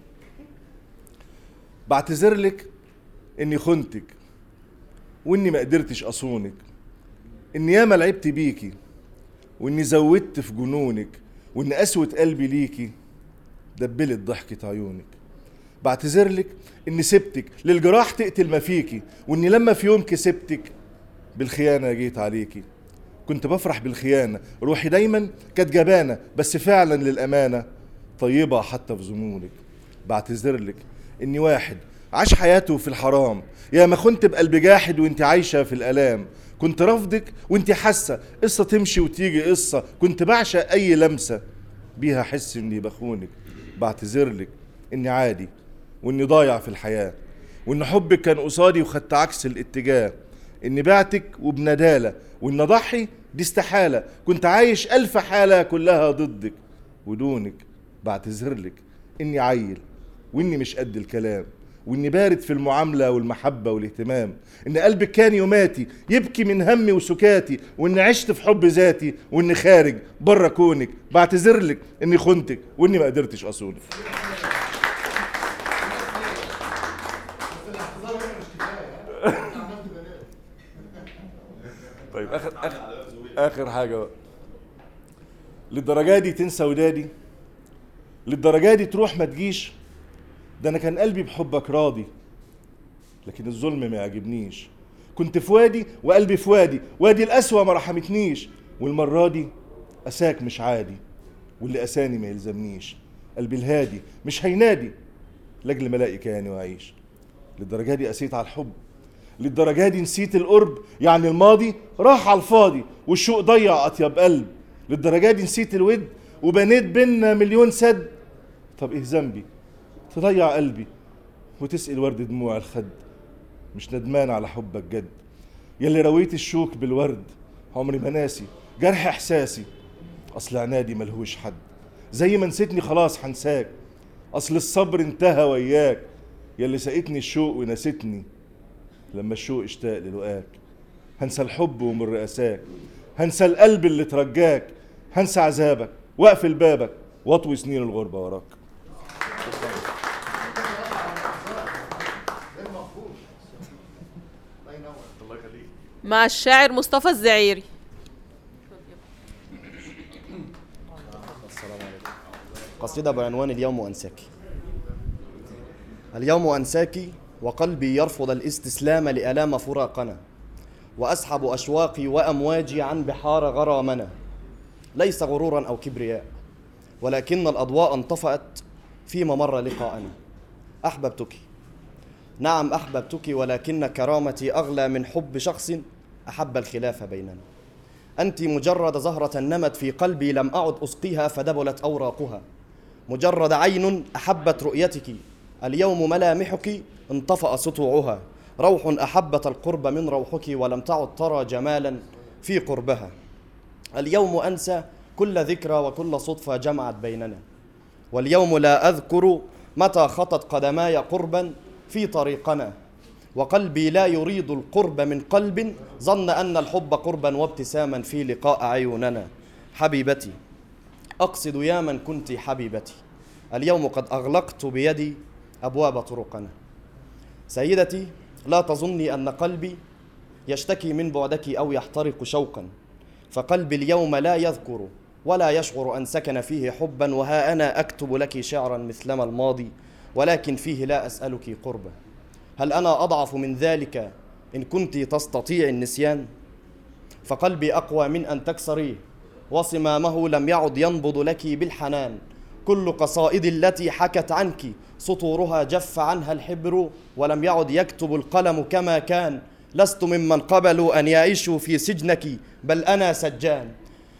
بعتذر لك إني خنتك وإني ما قدرتش أصونك إني ياما لعبت بيكي وإني زودت في جنونك وإن قسوة قلبي ليكي دبلت ضحكة عيونك بعتذر لك إني سبتك للجراح تقتل ما فيكي وإني لما في يوم كسبتك بالخيانة جيت عليكي كنت بفرح بالخيانة روحي دايما كانت جبانة بس فعلا للأمانة طيبة حتى في ظنونك بعتذر لك إني واحد عاش حياته في الحرام يا ما كنت بقلب جاحد وانت عايشة في الآلام كنت رافضك وانت حاسة قصة تمشي وتيجي قصة كنت بعشق أي لمسة بيها أحس إني بخونك بعتذر لك إني عادي وإني ضايع في الحياة وإن حبك كان قصادي وخدت عكس الاتجاه إني بعتك وبندالة وإن أضحي دي استحالة كنت عايش ألف حالة كلها ضدك ودونك بعتذر لك إني عيل وإني مش قد الكلام واني بارد في المعامله والمحبه والاهتمام ان قلبك كان يوماتي يبكي من همي وسكاتي واني عشت في حب ذاتي واني خارج بره كونك بعتذر لك اني خنتك واني ما قدرتش اصونك طيب اخر اخر اخر حاجه بقى للدرجه دي تنسى ودادي للدرجه دي تروح ما تجيش ده انا كان قلبي بحبك راضي لكن الظلم ما يعجبنيش كنت في وادي وقلبي في وادي وادي القسوه ما رحمتنيش والمره دي اساك مش عادي واللي اساني ما يلزمنيش قلبي الهادي مش هينادي لاجل ملائكه يعني واعيش للدرجه دي قسيت على الحب للدرجه دي نسيت القرب يعني الماضي راح على الفاضي والشوق ضيع اطيب قلب للدرجه دي نسيت الود وبنيت بينا مليون سد طب ايه ذنبي تضيع قلبي وتسقي الورد دموع الخد مش ندمان على حبك جد يلي رويت الشوك بالورد عمري ما ناسي جرح احساسي اصل عنادي ملهوش حد زي ما نسيتني خلاص هنساك اصل الصبر انتهى وياك يلي سقيتني الشوق ونسيتني لما الشوق اشتاق للقاك هنسى الحب ومن رئاساك هنسى القلب اللي ترجاك هنسى عذابك واقفل بابك واطوي سنين الغربة وراك مع الشاعر مصطفى الزعيري السلام عليكم قصيدة بعنوان اليوم أنساك اليوم أنساك وقلبي يرفض الاستسلام لألام فراقنا وأسحب أشواقي وأمواجي عن بحار غرامنا ليس غرورا أو كبرياء ولكن الأضواء انطفأت فيما مر لقاءنا أحببتك نعم أحببتك ولكن كرامتي أغلى من حب شخص أحب الخلاف بيننا أنت مجرد زهرة نمت في قلبي لم أعد أسقيها فدبلت أوراقها مجرد عين أحبت رؤيتك اليوم ملامحك انطفأ سطوعها روح أحبت القرب من روحك ولم تعد ترى جمالا في قربها اليوم أنسى كل ذكرى وكل صدفة جمعت بيننا واليوم لا أذكر متى خطت قدماي قربا في طريقنا وقلبي لا يريد القرب من قلب ظن أن الحب قربا وابتساما في لقاء عيوننا حبيبتي أقصد يا من كنت حبيبتي اليوم قد أغلقت بيدي أبواب طرقنا سيدتي لا تظني أن قلبي يشتكي من بعدك أو يحترق شوقا فقلبي اليوم لا يذكر ولا يشعر أن سكن فيه حبا وها أنا أكتب لك شعرا مثلما الماضي ولكن فيه لا أسألك قربا هل أنا أضعف من ذلك إن كنت تستطيع النسيان فقلبي أقوى من أن تكسريه وصمامه لم يعد ينبض لك بالحنان كل قصائدي التي حكت عنك سطورها جف عنها الحبر ولم يعد يكتب القلم كما كان لست ممن قبلوا أن يعيشوا في سجنك بل أنا سجان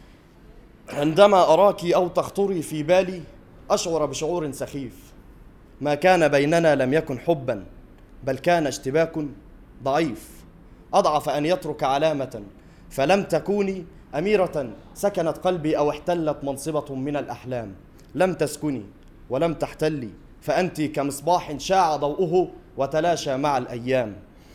عندما أراك أو تخطري في بالي أشعر بشعور سخيف ما كان بيننا لم يكن حبا بل كان اشتباك ضعيف أضعف أن يترك علامة فلم تكوني أميرة سكنت قلبي أو احتلت منصبة من الأحلام لم تسكني ولم تحتلي فأنت كمصباح شاع ضوءه وتلاشى مع الأيام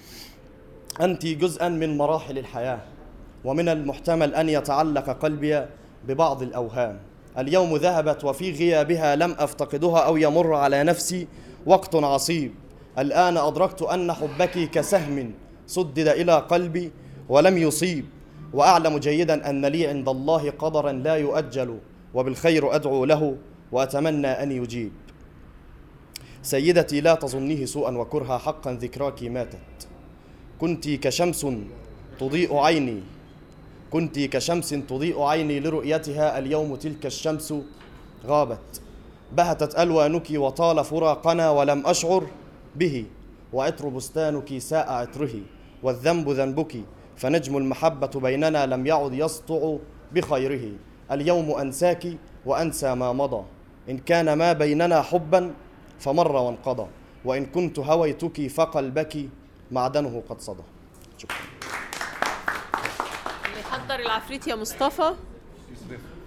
أنت جزءا من مراحل الحياة ومن المحتمل أن يتعلق قلبي ببعض الأوهام اليوم ذهبت وفي غيابها لم أفتقدها أو يمر على نفسي وقت عصيب الآن أدركت أن حبك كسهم سدد إلى قلبي ولم يصيب وأعلم جيدا أن لي عند الله قدرا لا يؤجل وبالخير أدعو له وأتمنى أن يجيب سيدتي لا تظنيه سوءا وكرها حقا ذكراك ماتت كنت كشمس تضيء عيني كنت كشمس تضيء عيني لرؤيتها اليوم تلك الشمس غابت بهتت ألوانك وطال فراقنا ولم أشعر به وعطر بستانك ساء عطره والذنب ذنبك فنجم المحبة بيننا لم يعد يسطع بخيره اليوم أنساك وأنسى ما مضى إن كان ما بيننا حبا فمر وانقضى وإن كنت هويتك فقلبك معدنه قد صدى شكرا اللي يحضر العفريت يا مصطفى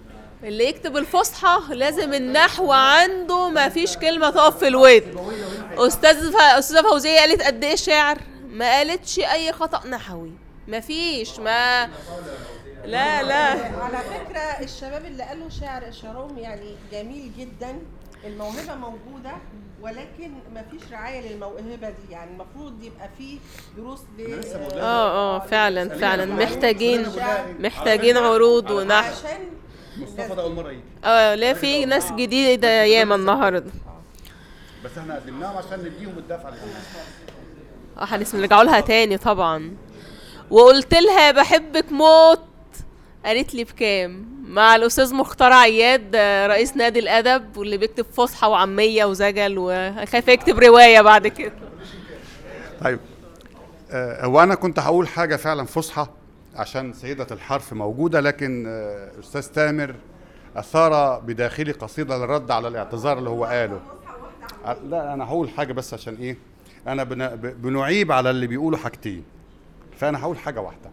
اللي يكتب الفصحى لازم النحو عنده ما فيش كلمة تقف في الود استاذ ف... استاذه فوزيه قالت قد ايه شعر ما قالتش اي خطا نحوي مفيش ما لا لا على فكرة الشباب اللي قالوا شعر شعرهم يعني جميل جدا الموهبة موجودة ولكن مفيش رعاية للموهبة دي يعني المفروض يبقى فيه دروس ل اه اه فعلا فعلا محتاجين محتاجين عروض ونحو مصطفى ده اول مره يجي اه لا في ناس جديده ياما النهارده بس احنا قدمناهم عشان نديهم الدفعه اللي اه هنرجعوا لها تاني طبعا وقلت لها بحبك موت قالت لي بكام مع الاستاذ مختار عياد آه، رئيس نادي الادب واللي بيكتب فصحى وعاميه وزجل وخايف يكتب روايه بعد كده طيب آه، هو انا كنت هقول حاجه فعلا فصحى عشان سيده الحرف موجوده لكن آه، استاذ تامر اثار بداخلي قصيده للرد على الاعتذار اللي هو قاله آه، لا انا هقول حاجه بس عشان ايه انا بن- ب- بنعيب على اللي بيقولوا حاجتين فانا هقول حاجه واحده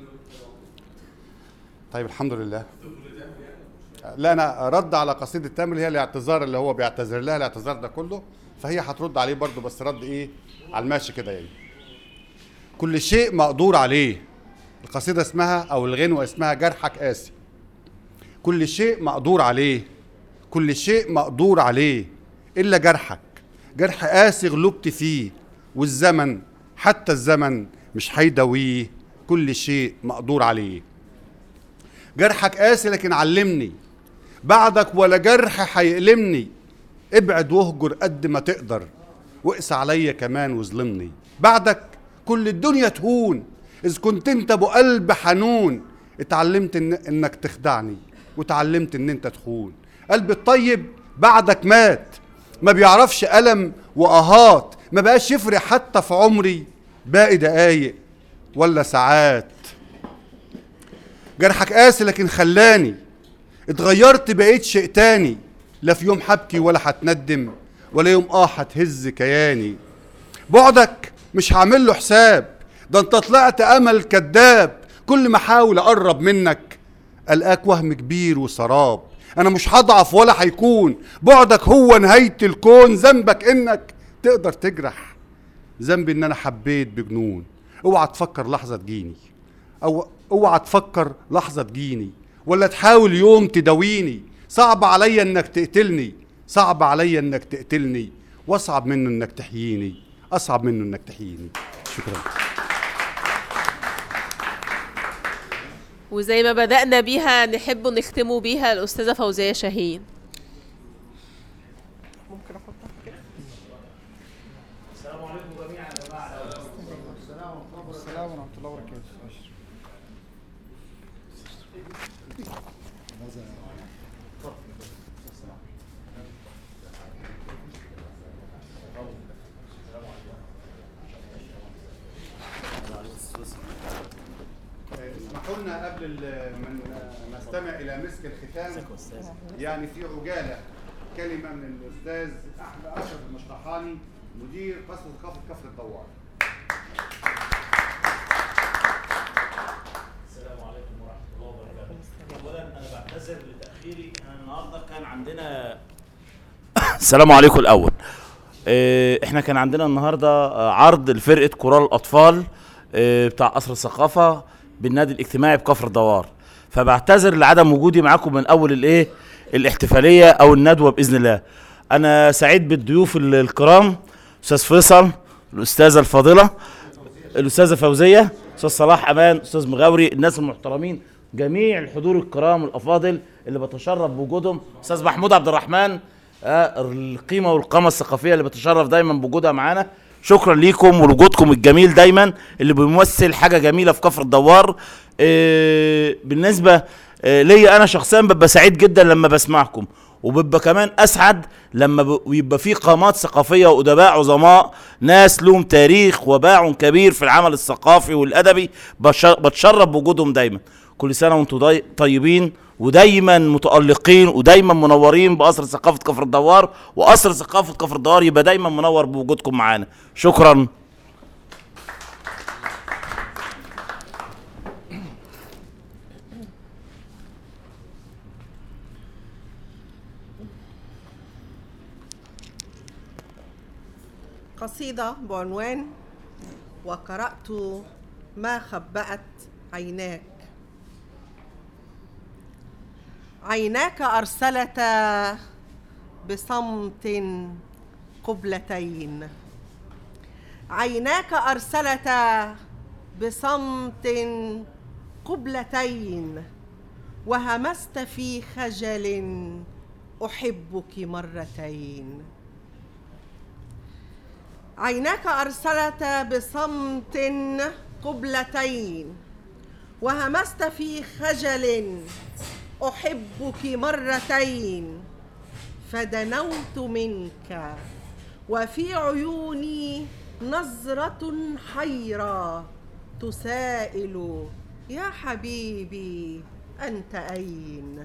طيب الحمد لله لا انا رد على قصيده تامر هي الاعتذار اللي هو بيعتذر لها الاعتذار ده كله فهي هترد عليه برضه بس رد ايه على الماشي كده يعني كل شيء مقدور عليه القصيده اسمها او الغنوه اسمها جرحك قاسي كل شيء مقدور عليه كل شيء مقدور عليه الا جرحك جرح قاسي غلبت فيه والزمن حتى الزمن مش هيداويه كل شيء مقدور عليه جرحك قاسي لكن علمني بعدك ولا جرح هيألمني ابعد واهجر قد ما تقدر واقس عليا كمان وظلمني بعدك كل الدنيا تهون اذ كنت انت ابو قلب حنون اتعلمت إن انك تخدعني وتعلمت ان انت تخون قلبي الطيب بعدك مات ما بيعرفش ألم وآهات ما بقاش يفرق حتى في عمري باقي دقايق ولا ساعات جرحك قاسي لكن خلاني اتغيرت بقيت شيء تاني لا في يوم هبكي ولا هتندم ولا يوم اه هتهز كياني بعدك مش هعمل له حساب ده انت طلعت امل كذاب كل ما احاول اقرب منك القاك وهم كبير وسراب انا مش هضعف ولا هيكون بعدك هو نهايه الكون ذنبك انك تقدر تجرح ذنبي ان انا حبيت بجنون اوعى تفكر لحظه تجيني او اوعى تفكر لحظه تجيني ولا تحاول يوم تداويني صعب عليا انك تقتلني صعب عليا انك تقتلني واصعب منه انك تحييني اصعب منه انك تحييني شكرا وزي ما بدأنا بيها نحب نختموا بيها الأستاذة فوزية شاهين ممكن احطها كده السلام عليكم جميعا يا جماعه السلام ورحمه الله وبركاته اسمحوا لنا قبل ال- من نستمع الى مسك الختام يعني في عجاله كلمه من الاستاذ احمد اشرف المشطحاني مدير قصر ثقافه كفر الدوار السلام عليكم ورحمه الله وبركاته اولا انا بعتذر لتاخيري انا النهارده كان عندنا السلام عليكم الاول آه، احنا كان عندنا النهارده آه، عرض لفرقه كورال الاطفال آه، بتاع قصر الثقافه بالنادي الاجتماعي بكفر الدوار فبعتذر لعدم وجودي معاكم من اول الايه الاحتفاليه او الندوه باذن الله انا سعيد بالضيوف ال- الكرام استاذ فيصل الاستاذه الفاضله الاستاذه فوزيه استاذ صلاح امان استاذ مغاوري الناس المحترمين جميع الحضور الكرام الافاضل اللي بتشرف بوجودهم استاذ محمود عبد الرحمن آه، القيمه والقامه الثقافيه اللي بتشرف دايما بوجودها معانا شكرا ليكم ولوجودكم الجميل دايما اللي بيمثل حاجه جميله في كفر الدوار آه، بالنسبه آه، ليا انا شخصيا ببقى سعيد جدا لما بسمعكم وببقى كمان اسعد لما ب- يبقى في قامات ثقافيه وادباء عظماء ناس لهم تاريخ وباع كبير في العمل الثقافي والادبي بش- بتشرف بوجودهم دايما كل سنه وانتم ضي- طيبين ودايما متالقين ودايما منورين بقصر ثقافه كفر الدوار وقصر ثقافه كفر الدوار يبقى دايما منور بوجودكم معانا شكرا قصيدة بعنوان وقرأت ما خبأت عيناك عيناك أرسلتا بصمت قبلتين عيناك أرسلتا بصمت قبلتين وهمست في خجل أحبك مرتين عيناك أرسلتا بصمت قبلتين وهمست في خجل أحبك مرتين فدنوت منك وفي عيوني نظرة حيرة تسائل يا حبيبي أنت أين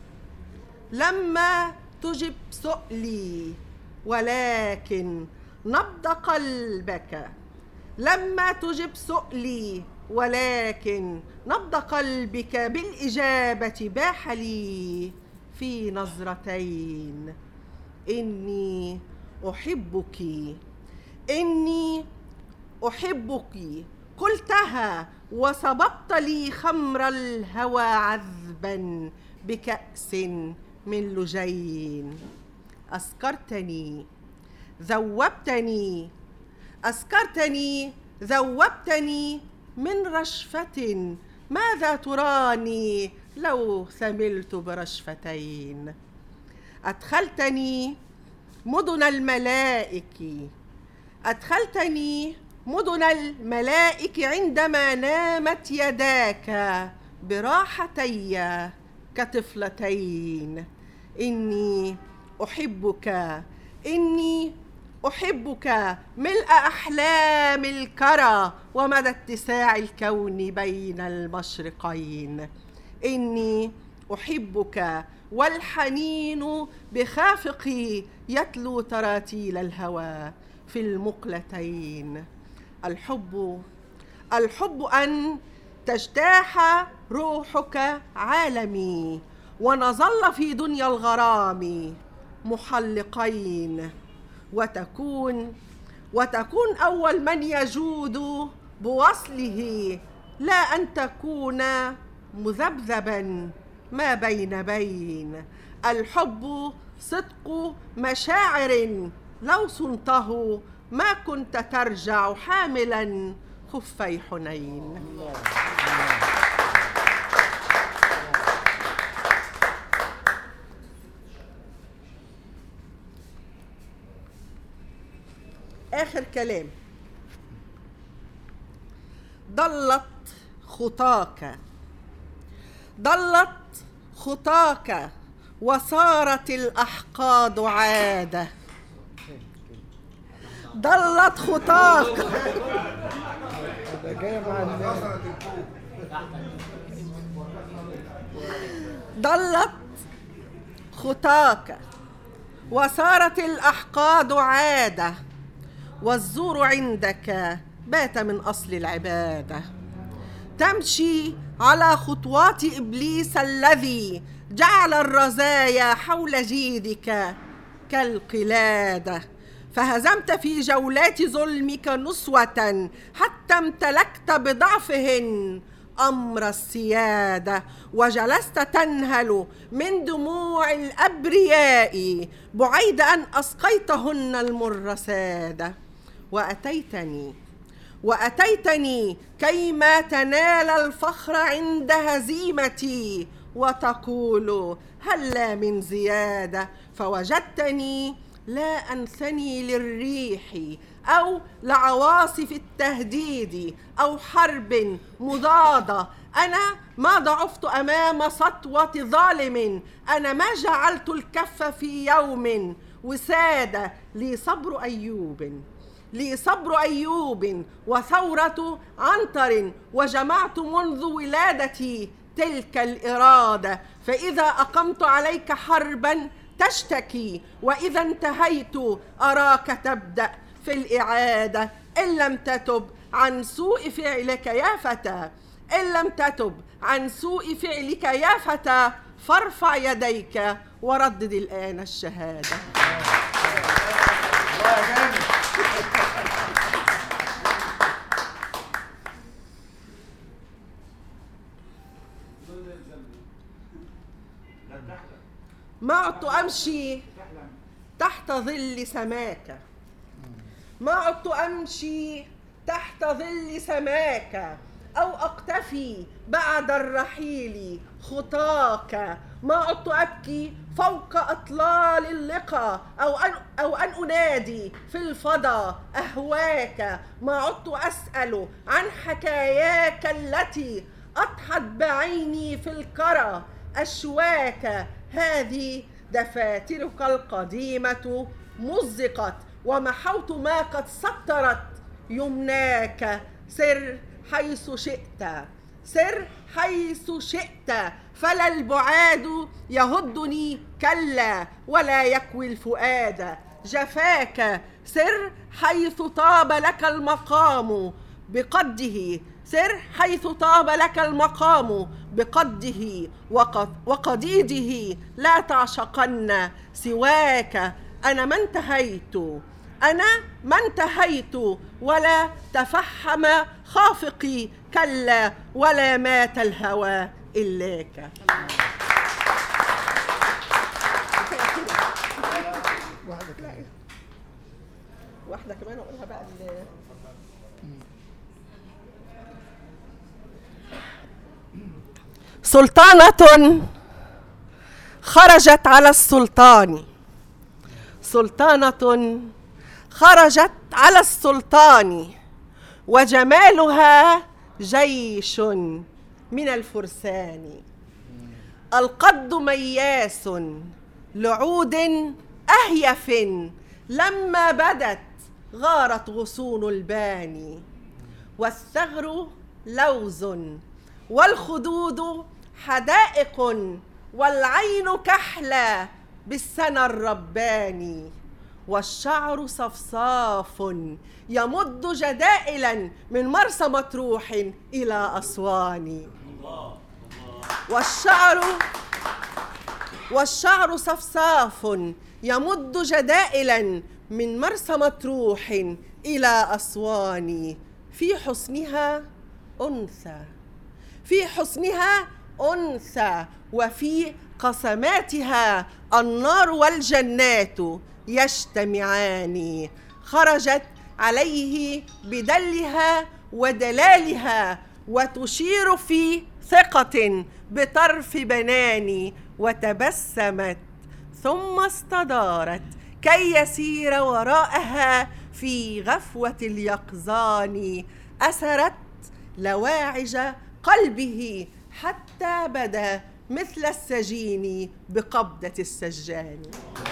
لما تجب سؤلي ولكن نبض قلبك لما تجب سؤلي ولكن نبض قلبك بالإجابة باح لي في نظرتين إني أحبك إني أحبك قلتها وصببت لي خمر الهوى عذبا بكأس من لجين أسكرتني ذوبتني أسكرتني ذوبتني من رشفة ماذا تراني لو ثملت برشفتين أدخلتني مدن الملائك أدخلتني مدن الملائك عندما نامت يداك براحتي كطفلتين إني أحبك إني أحبك ملء أحلام الكرى ومدى اتساع الكون بين المشرقين إني أحبك والحنين بخافقي يتلو تراتيل الهوى في المقلتين الحب الحب أن تجتاح روحك عالمي ونظل في دنيا الغرام محلقين وتكون وتكون أول من يجود بوصله لا أن تكون مذبذبا ما بين بين الحب صدق مشاعر لو صنته ما كنت ترجع حاملا خفي حنين آخر كلام ضلت خطاك ضلت خطاك وصارت الأحقاد عادة ضلت خطاك ضلت خطاك وصارت الأحقاد عادة والزور عندك بات من أصل العبادة تمشي على خطوات إبليس الذي جعل الرزايا حول جيدك كالقلادة فهزمت في جولات ظلمك نسوة حتى امتلكت بضعفهن أمر السيادة وجلست تنهل من دموع الأبرياء بعيد أن أسقيتهن المر سادة وأتيتني وأتيتني كيما تنال الفخر عند هزيمتي وتقول هلا من زيادة فوجدتني لا أنثني للريح أو لعواصف التهديد أو حرب مضادة أنا ما ضعفت أمام سطوة ظالم أنا ما جعلت الكف في يوم وسادة لي صبر أيوب لي صبر أيوب وثورة عنتر وجمعت منذ ولادتي تلك الإرادة فإذا أقمت عليك حربا تشتكي وإذا انتهيت أراك تبدأ في الإعادة إن لم تتب عن سوء فعلك يا فتى إن لم تتب عن سوء فعلك يا فتى فارفع يديك وردد الآن الشهادة ما عدت أمشي تحت ظل سماك ما عدت أمشي تحت ظل سماك أو أقتفي بعد الرحيل خطاك ما عدت أبكي فوق أطلال اللقا أو أن, أو أن أنادي في الفضا أهواك ما عدت أسأل عن حكاياك التي أضحت بعيني في الكرى أشواك هذه دفاترك القديمة مزقت ومحوت ما قد سطرت يمناك سر حيث شئت سر حيث شئت فلا البعاد يهدني كلا ولا يكوي الفؤاد جفاك سر حيث طاب لك المقام بقده سر حيث طاب لك المقام بقده وق- وقديده لا تعشقن سواك أنا ما انتهيت أنا ما انتهيت ولا تفحم خافقي كلا ولا مات الهوى إلاك واحدة كمان أقولها بقى ال- سلطانة خرجت على السلطان سلطانة خرجت على السلطان وجمالها جيش من الفرسان القد مياس لعود أهيف لما بدت غارت غصون الباني والثغر لوز والخدود حدائق والعين كحلى بالسنى الرباني والشعر صفصاف يمد جدائلا من مرسى مطروح إلى أسوان والشعر والشعر صفصاف يمد جدائلا من مرسى مطروح إلى أسوان في حسنها أنثى في حسنها أنثى وفي قسماتها النار والجنات يجتمعان خرجت عليه بدلها ودلالها وتشير في ثقة بطرف بنان وتبسمت ثم استدارت كي يسير وراءها في غفوة اليقظان أسرت لواعج قلبه حتى بدا مثل السجين بقبضة السجان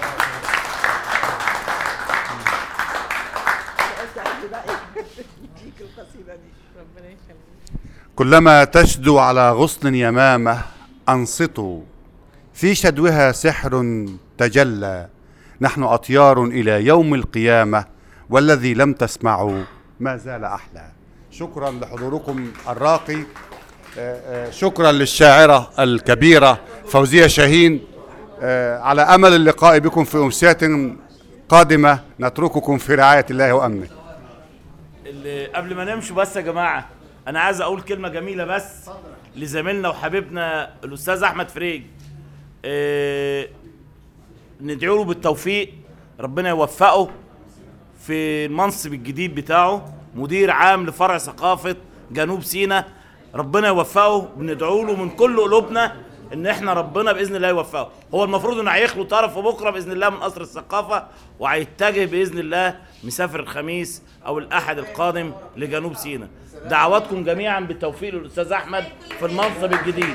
ربنا يخليك كلما تشدو على غصن يمامه أنصتوا في شدوها سحر تجلى نحن أطيار إلى يوم القيامة والذي لم تسمعوا ما زال أحلى شكرا لحضوركم الراقي آه، آه، شكرا للشاعرة الكبيرة فوزية شاهين آه، على أمل اللقاء بكم في أمسيات قادمة نترككم في رعاية الله وأمنه اللي قبل ما نمشوا بس يا جماعه انا عايز اقول كلمه جميله بس لزميلنا وحبيبنا الاستاذ احمد فريج إيه ندعو له بالتوفيق ربنا يوفقه في المنصب الجديد بتاعه مدير عام لفرع ثقافه جنوب سيناء ربنا يوفقه بندعو له من كل قلوبنا ان احنا ربنا باذن الله يوفقه هو المفروض انه هيخلو طرف بكره باذن الله من قصر الثقافه وهيتجه باذن الله مسافر الخميس او الاحد القادم لجنوب سيناء دعواتكم جميعا بالتوفيق للاستاذ احمد في المنصب الجديد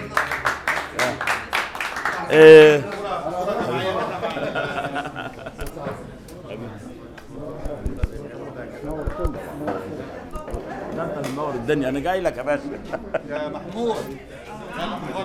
إيه. ده انت اللي منور الدنيا انا جاي لك يا باشا يا محمود